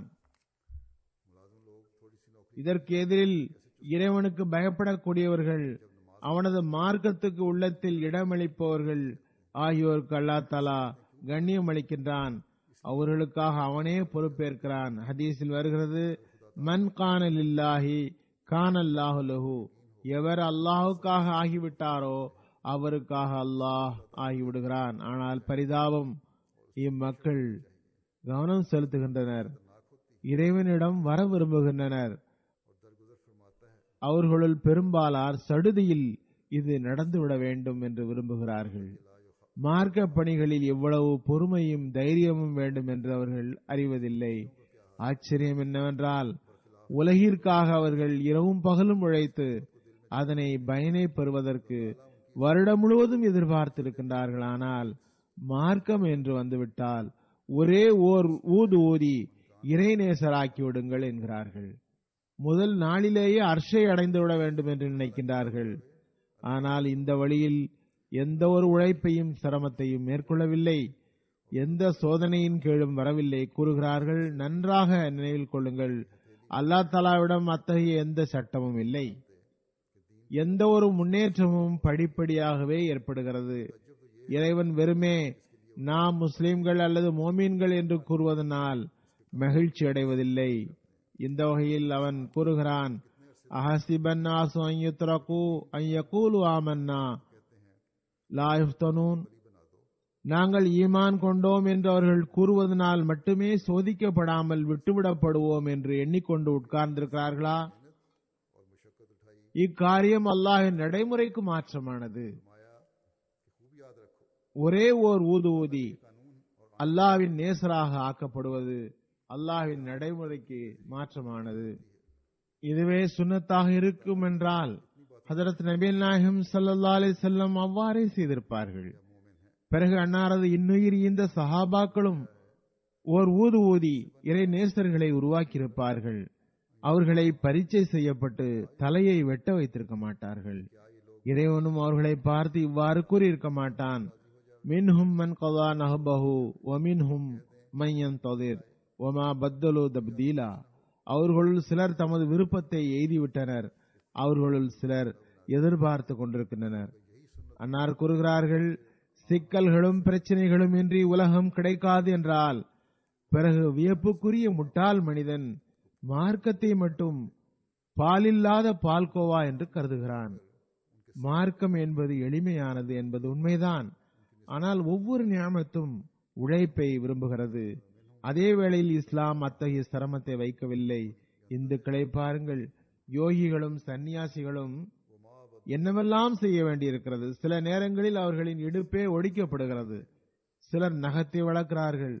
இதற்கு எதிரில் இறைவனுக்கு பயப்படக்கூடியவர்கள் அவனது மார்க்கத்துக்கு உள்ளத்தில் இடமளிப்பவர்கள் ஆகியோருக்கு அல்லா தலா கண்ணியம் அளிக்கின்றான் அவர்களுக்காக அவனே பொறுப்பேற்கிறான் ஹதீஸில் வருகிறது மன் கானலில்லாஹி கானல்லாஹு லஹு எவர் அல்லாஹுக்காக ஆகிவிட்டாரோ அவருக்காக அல்லாஹ் ஆகிவிடுகிறான் ஆனால் பரிதாபம் இம்மக்கள் கவனம் செலுத்துகின்றனர் இறைவனிடம் வர விரும்புகின்றனர் அவர்களுள் பெரும்பாலார் சடுதியில் இது நடந்துவிட வேண்டும் என்று விரும்புகிறார்கள் மார்க்க பணிகளில் எவ்வளவு பொறுமையும் தைரியமும் வேண்டும் என்று அவர்கள் அறிவதில்லை ஆச்சரியம் என்னவென்றால் உலகிற்காக அவர்கள் இரவும் பகலும் உழைத்து அதனை பயனை பெறுவதற்கு வருடம் முழுவதும் எதிர்பார்த்திருக்கின்றார்கள் ஆனால் மார்க்கம் என்று வந்துவிட்டால் ஒரே ஓர் ஊது ஊதி இறைநேசராக்கி விடுங்கள் என்கிறார்கள் முதல் நாளிலேயே அர்ஷை அடைந்து விட வேண்டும் என்று நினைக்கின்றார்கள் ஆனால் இந்த வழியில் எந்த ஒரு உழைப்பையும் சிரமத்தையும் மேற்கொள்ளவில்லை எந்த சோதனையின் கீழும் வரவில்லை கூறுகிறார்கள் நன்றாக நினைவில் கொள்ளுங்கள் அல்லா தலாவிடம் அத்தகைய எந்த சட்டமும் இல்லை எந்த ஒரு முன்னேற்றமும் படிப்படியாகவே ஏற்படுகிறது இறைவன் வெறுமே நாம் முஸ்லிம்கள் அல்லது மோமீன்கள் என்று கூறுவதனால் மகிழ்ச்சி அடைவதில்லை இந்த வகையில் அவன் கூறுகிறான் அஹசிபன் ஆமன்னா லாயுஃப்தனூன் நாங்கள் ஈமான் கொண்டோம் என்று அவர்கள் கூறுவதனால் மட்டுமே சோதிக்கப்படாமல் விட்டுவிடப்படுவோம் என்று எண்ணிக்கொண்டு உட்கார்ந்திருக்கிறார்களா இக்காரியம் அல்லாஹின் நடைமுறைக்கு மாற்றமானது ஒரே ஓர் ஊது ஊதி அல்லாவின் நேசராக ஆக்கப்படுவது அல்லாஹ்வின் நடைமுறைக்கு மாற்றமானது இதுவே சுன்னத்தாக இருக்கும் என்றால் ஹதரத் நபீல் நாயகம் சல்லா அலி செல்லம் அவ்வாறே செய்திருப்பார்கள் பிறகு அன்னாரது இன்னுயிர் இந்த சஹாபாக்களும் ஓர் ஊது ஊதி இறை நேசர்களை உருவாக்கியிருப்பார்கள் அவர்களை பரீட்சை செய்யப்பட்டு தலையை வெட்ட வைத்திருக்க மாட்டார்கள் இறைவனும் அவர்களை பார்த்து இவ்வாறு கூறியிருக்க மாட்டான் மின்ஹும் மன் கதா நஹபஹு ஒமின்ஹும் மையன் தொதிர் ஒமா பத்தலு தப்தீலா அவர்களுள் சிலர் தமது விருப்பத்தை எய்திவிட்டனர் அவர்களுள் சிலர் எதிர்பார்த்து கொண்டிருக்கின்றனர் அன்னார் கூறுகிறார்கள் சிக்கல்களும் பிரச்சனைகளும் இன்றி உலகம் கிடைக்காது என்றால் பிறகு வியப்புக்குரிய முட்டாள் மனிதன் மார்க்கத்தை மட்டும் பாலில்லாத பால்கோவா என்று கருதுகிறான் மார்க்கம் என்பது எளிமையானது என்பது உண்மைதான் ஆனால் ஒவ்வொரு ஞாபகத்தும் உழைப்பை விரும்புகிறது அதே வேளையில் இஸ்லாம் அத்தகைய சிரமத்தை வைக்கவில்லை இந்துக்களை பாருங்கள் யோகிகளும் சந்நியாசிகளும் என்னவெல்லாம் செய்ய வேண்டியிருக்கிறது சில நேரங்களில் அவர்களின் இடுப்பே ஒடிக்கப்படுகிறது சிலர் நகத்தை வளர்க்கிறார்கள்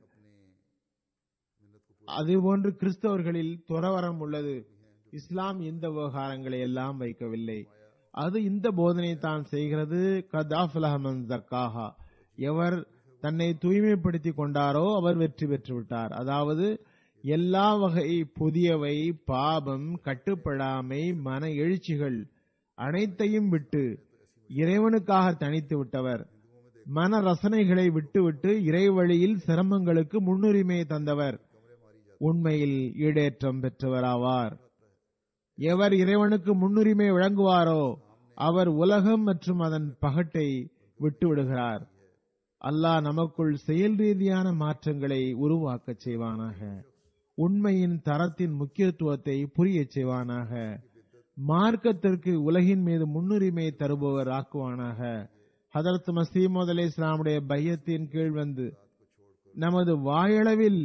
அதுபோன்று கிறிஸ்தவர்களில் துறவரம் உள்ளது இஸ்லாம் இந்த விவகாரங்களை எல்லாம் வைக்கவில்லை அது இந்த போதனை தான் செய்கிறது கதாஃபலஹமன் தர்காஹா எவர் தன்னை தூய்மைப்படுத்தி கொண்டாரோ அவர் வெற்றி பெற்று விட்டார் அதாவது எல்லா வகை புதியவை பாபம் கட்டுப்படாமை மன எழுச்சிகள் அனைத்தையும் விட்டு இறைவனுக்காக தனித்து விட்டவர் மன ரசனைகளை விட்டுவிட்டு இறைவழியில் சிரமங்களுக்கு முன்னுரிமை தந்தவர் உண்மையில் ஈடேற்றம் பெற்றவராவார் எவர் இறைவனுக்கு முன்னுரிமை வழங்குவாரோ அவர் உலகம் மற்றும் அதன் பகட்டை விட்டு விடுகிறார் அல்லாஹ் நமக்குள் செயல் ரீதியான மாற்றங்களை உருவாக்கச் செய்வானாக உண்மையின் தரத்தின் முக்கியத்துவத்தை புரியச் செய்வானாக மார்க்கத்திற்கு உலகின் மீது முன்னுரிமை தருபவர் ஆக்குவானாக ஹதரத் மசீமது அலி இஸ்லாமுடைய பையத்தின் கீழ் வந்து நமது வாயளவில்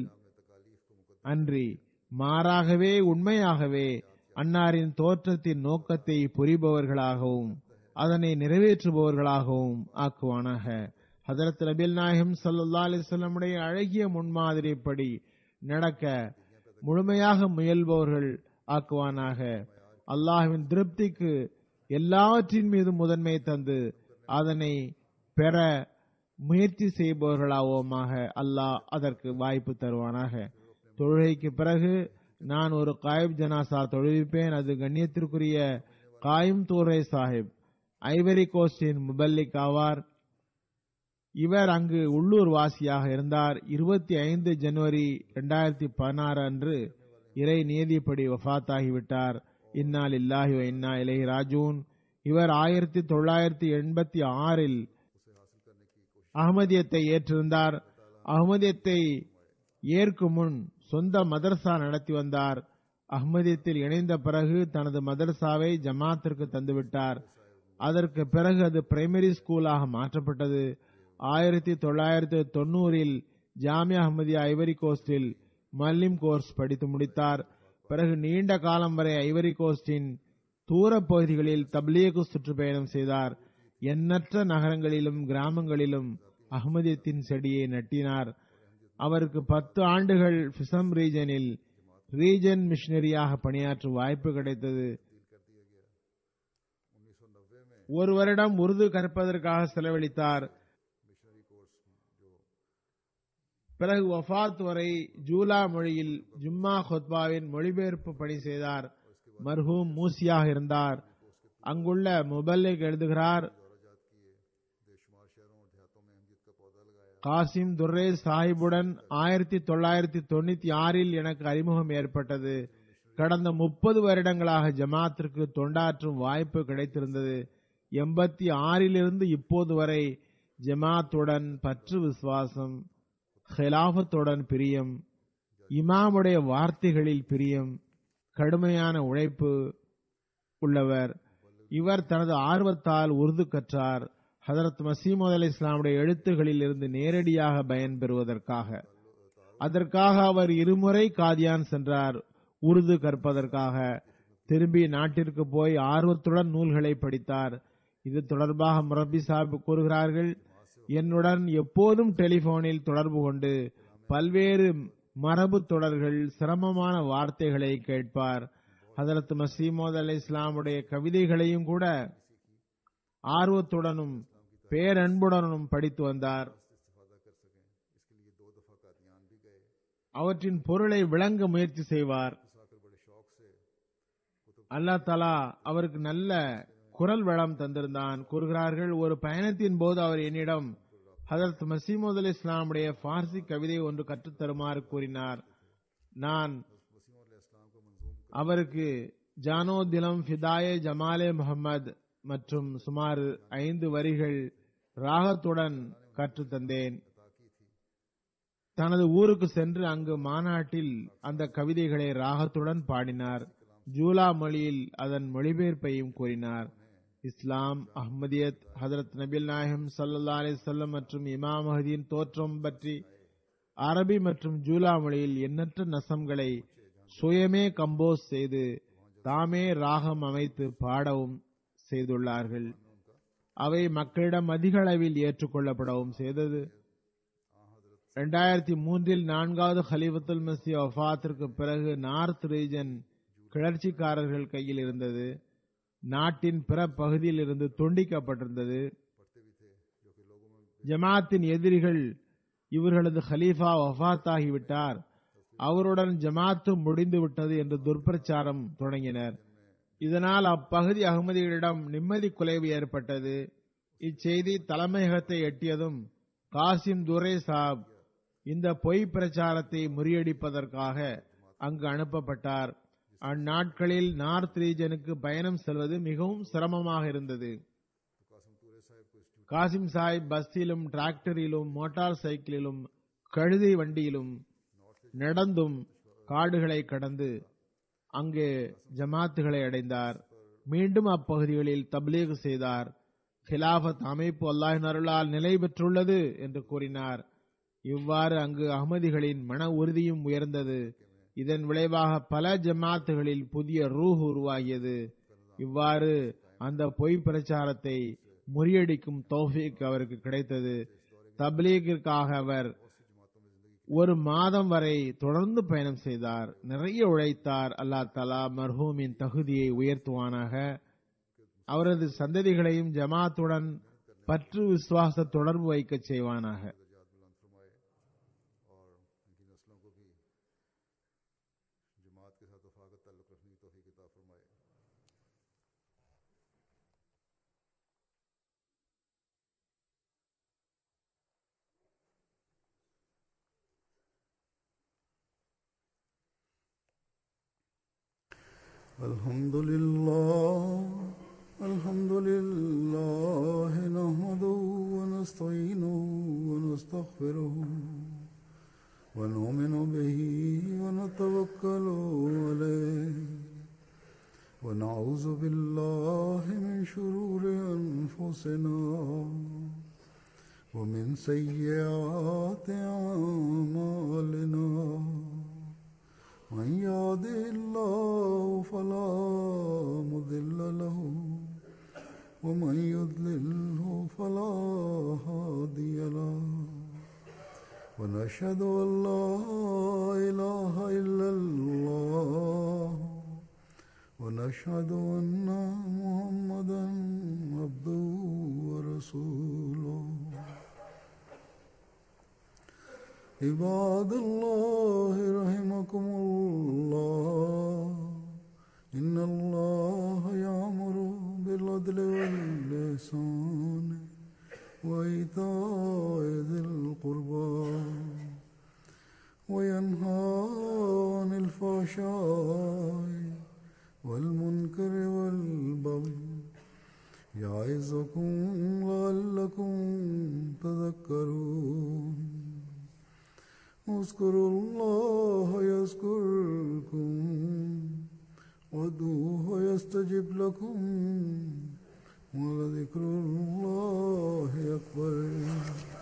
அன்றி மாறாகவே உண்மையாகவே அன்னாரின் தோற்றத்தின் நோக்கத்தை புரிபவர்களாகவும் அதனை நிறைவேற்றுபவர்களாகவும் ஆக்குவானாக ஹதரத் நபில் நாயகம் சல்லா அலிஸ்லமுடைய அழகிய முன்மாதிரிப்படி நடக்க முழுமையாக முயல்பவர்கள் ஆக்குவானாக அல்லாஹ்வின் திருப்திக்கு எல்லாவற்றின் மீது முதன்மை தந்து அதனை பெற முயற்சி செய்பவர்களாவோமாக அல்லாஹ் அதற்கு வாய்ப்பு தருவானாக தொழுகைக்கு பிறகு நான் ஒரு காயிப் ஜனாசா தொழுவிப்பேன் அது கண்ணியத்திற்குரிய காயும் தூரை சாஹிப் ஐவரி கோஸ்டின் முபல்லிக் ஆவார் இவர் அங்கு உள்ளூர் வாசியாக இருந்தார் இருபத்தி ஐந்து ஜனவரி இரண்டாயிரத்தி பதினாறு அன்று இறை நீதிப்படி வஃத்தாகிவிட்டார் இன்னால் இல்லாஹி இன்னா இலை ராஜூன் இவர் ஆயிரத்தி தொள்ளாயிரத்தி எண்பத்தி ஆறில் அகமதியத்தை ஏற்றிருந்தார் அகமதியத்தை ஏற்கும் முன் சொந்த மதரசா நடத்தி வந்தார் அஹ்மதியத்தில் இணைந்த பிறகு தனது மதரசாவை ஜமாத்திற்கு தந்துவிட்டார் அதற்கு பிறகு அது பிரைமரி ஸ்கூலாக மாற்றப்பட்டது ஆயிரத்தி தொள்ளாயிரத்தி தொண்ணூறில் ஜாமியா அஹமதியா ஐவரி கோஸ்டில் மல்லிம் கோர்ஸ் படித்து முடித்தார் பிறகு நீண்ட காலம் வரை ஐவரி கோஸ்டின் தூர பகுதிகளில் தப்லீகு சுற்றுப்பயணம் செய்தார் எண்ணற்ற நகரங்களிலும் கிராமங்களிலும் அகமதியத்தின் செடியை நட்டினார் அவருக்கு பத்து ஆண்டுகள் பிசம் ரீஜனில் ரீஜன் மிஷனரியாக பணியாற்றும் வாய்ப்பு கிடைத்தது ஒரு வருடம் உருது கற்பதற்காக செலவழித்தார் பிறகு வஃத் வரை ஜூலா மொழியில் ஜும்மா ஹொத்பாவின் மொழிபெயர்ப்பு பணி செய்தார் மர்ஹூம் மூசியாக இருந்தார் அங்குள்ள முபல்லிக் எழுதுகிறார் காசிம் துர்ரே சாஹிபுடன் ஆயிரத்தி தொள்ளாயிரத்தி தொண்ணூத்தி ஆறில் எனக்கு அறிமுகம் ஏற்பட்டது கடந்த முப்பது வருடங்களாக ஜமாத்திற்கு தொண்டாற்றும் வாய்ப்பு கிடைத்திருந்தது எண்பத்தி ஆறிலிருந்து இப்போது வரை ஜமாத்துடன் பற்று விசுவாசம் ஹிலாபத்துடன் பிரியம் இமாமுடைய வார்த்தைகளில் பிரியம் கடுமையான உழைப்பு உள்ளவர் இவர் தனது ஆர்வத்தால் உருது கற்றார் ஹதரத் மசீமது அலி இஸ்லாமுடைய எழுத்துகளில் இருந்து நேரடியாக பயன் பெறுவதற்காக அதற்காக அவர் இருமுறை காதியான் சென்றார் உருது கற்பதற்காக திரும்பி நாட்டிற்கு போய் ஆர்வத்துடன் நூல்களை படித்தார் இது தொடர்பாக முரப்பி சாஹிப் கூறுகிறார்கள் என்னுடன் எப்போதும் டெலிபோனில் தொடர்பு கொண்டு பல்வேறு மரபு தொடர்கள் சிரமமான வார்த்தைகளை கேட்பார் ஹதரத் மசீமோத் அலி இஸ்லாமுடைய கவிதைகளையும் கூட ஆர்வத்துடனும் பேரன்புடனும் படித்து வந்தார் அவற்றின் பொருளை விளங்க முயற்சி செய்வார் அல்லா தலா அவருக்கு நல்ல குரல் வளம் தந்திருந்தான் கூறுகிறார்கள் ஒரு பயணத்தின் போது அவர் என்னிடம் ஹதரத் மசீமது அலி இஸ்லாமுடைய பார்சி கவிதை ஒன்று கற்றுத்தருமாறு கூறினார் நான் அவருக்கு ஜானோ திலம் ஃபிதாயே ஜமாலே முகமது மற்றும் சுமார் ஐந்து வரிகள் ராகத்துடன் கற்றுத்தந்தேன் தனது ஊருக்கு சென்று அங்கு மாநாட்டில் அந்த கவிதைகளை ராகத்துடன் பாடினார் ஜூலா மொழியில் அதன் மொழிபெயர்ப்பையும் கூறினார் இஸ்லாம் அஹ்மதியத் ஹதரத் நபில் நாயகம் சல்லா அலிசல்லம் மற்றும் இமாம் மஹதியின் தோற்றம் பற்றி அரபி மற்றும் ஜூலா மொழியில் எண்ணற்ற நசம்களை சுயமே கம்போஸ் செய்து தாமே ராகம் அமைத்து பாடவும் செய்துள்ளார்கள் அவை மக்களிடம் அதிக அளவில் ஏற்றுக்கொள்ளப்படவும் செய்தது இரண்டாயிரத்தி மூன்றில் நான்காவது ஹலிஃபத்துல் மசி வஃத்திற்கு பிறகு நார்த் ரீஜன் கிளர்ச்சிக்காரர்கள் கையில் இருந்தது நாட்டின் பிற பகுதியில் இருந்து துண்டிக்கப்பட்டிருந்தது ஜமாத்தின் எதிரிகள் இவர்களது ஹலீஃபா வஃத் ஆகிவிட்டார் அவருடன் ஜமாத்து முடிந்து விட்டது என்று துர்பிரச்சாரம் தொடங்கினர் இதனால் அப்பகுதி அகமதிகளிடம் நிம்மதி குலைவு ஏற்பட்டது இச்செய்தி தலைமையகத்தை எட்டியதும் காசிம் துரை சாப் இந்த பொய் பிரச்சாரத்தை முறியடிப்பதற்காக அங்கு அனுப்பப்பட்டார் அந்நாட்களில் நார்த் ரீஜனுக்கு பயணம் செல்வது மிகவும் சிரமமாக இருந்தது காசிம் சாஹிப் பஸ்ஸிலும் டிராக்டரிலும் மோட்டார் சைக்கிளிலும் கழுதை வண்டியிலும் நடந்தும் காடுகளை கடந்து அங்கு ஜமாத்துகளை அடைந்தார் மீண்டும் அப்பகுதிகளில் தப்லீக் செய்தார் கிலாபத் அமைப்பு அல்லாஹின் அருளால் நிலை பெற்றுள்ளது என்று கூறினார் இவ்வாறு அங்கு அகமதிகளின் மன உறுதியும் உயர்ந்தது இதன் விளைவாக பல ஜமாத்துகளில் புதிய ரூஹ் உருவாகியது இவ்வாறு அந்த பொய் பிரச்சாரத்தை முறியடிக்கும் தௌஃபீக் அவருக்கு கிடைத்தது தப்லீகிற்காக அவர் ஒரு மாதம் வரை தொடர்ந்து பயணம் செய்தார் நிறைய உழைத்தார் அல்லாஹ் தலா மர்ஹூமின் தகுதியை உயர்த்துவானாக அவரது சந்ததிகளையும் ஜமாத்துடன் பற்று விசுவாச தொடர்பு வைக்க செய்வானாக जमात के साथ वफाकत ताल्लुक रखने की तोफ़ी किताब फरमाए الحمد لله الحمد لله نحمده ونستعينه ونستغفره ونؤمن به ونتوكل عليه ونعوذ بالله من شرور أنفسنا ومن سيئات أعمالنا من يهده الله فلا مضل له ومن يضلله فلا هادي له ونشهد أن لا إله إلا الله ونشهد أن محمدا عبده ورسوله عباد الله رحمكم الله إن الله يأمر بالعدل والإحسان وإيتاء ذي القربى وينهى عن الفحشاء والمنكر والبغي يعظكم لعلكم تذكرون اذكروا الله يذكركم وادعوه يستجب لكم ولذكر الله أكبر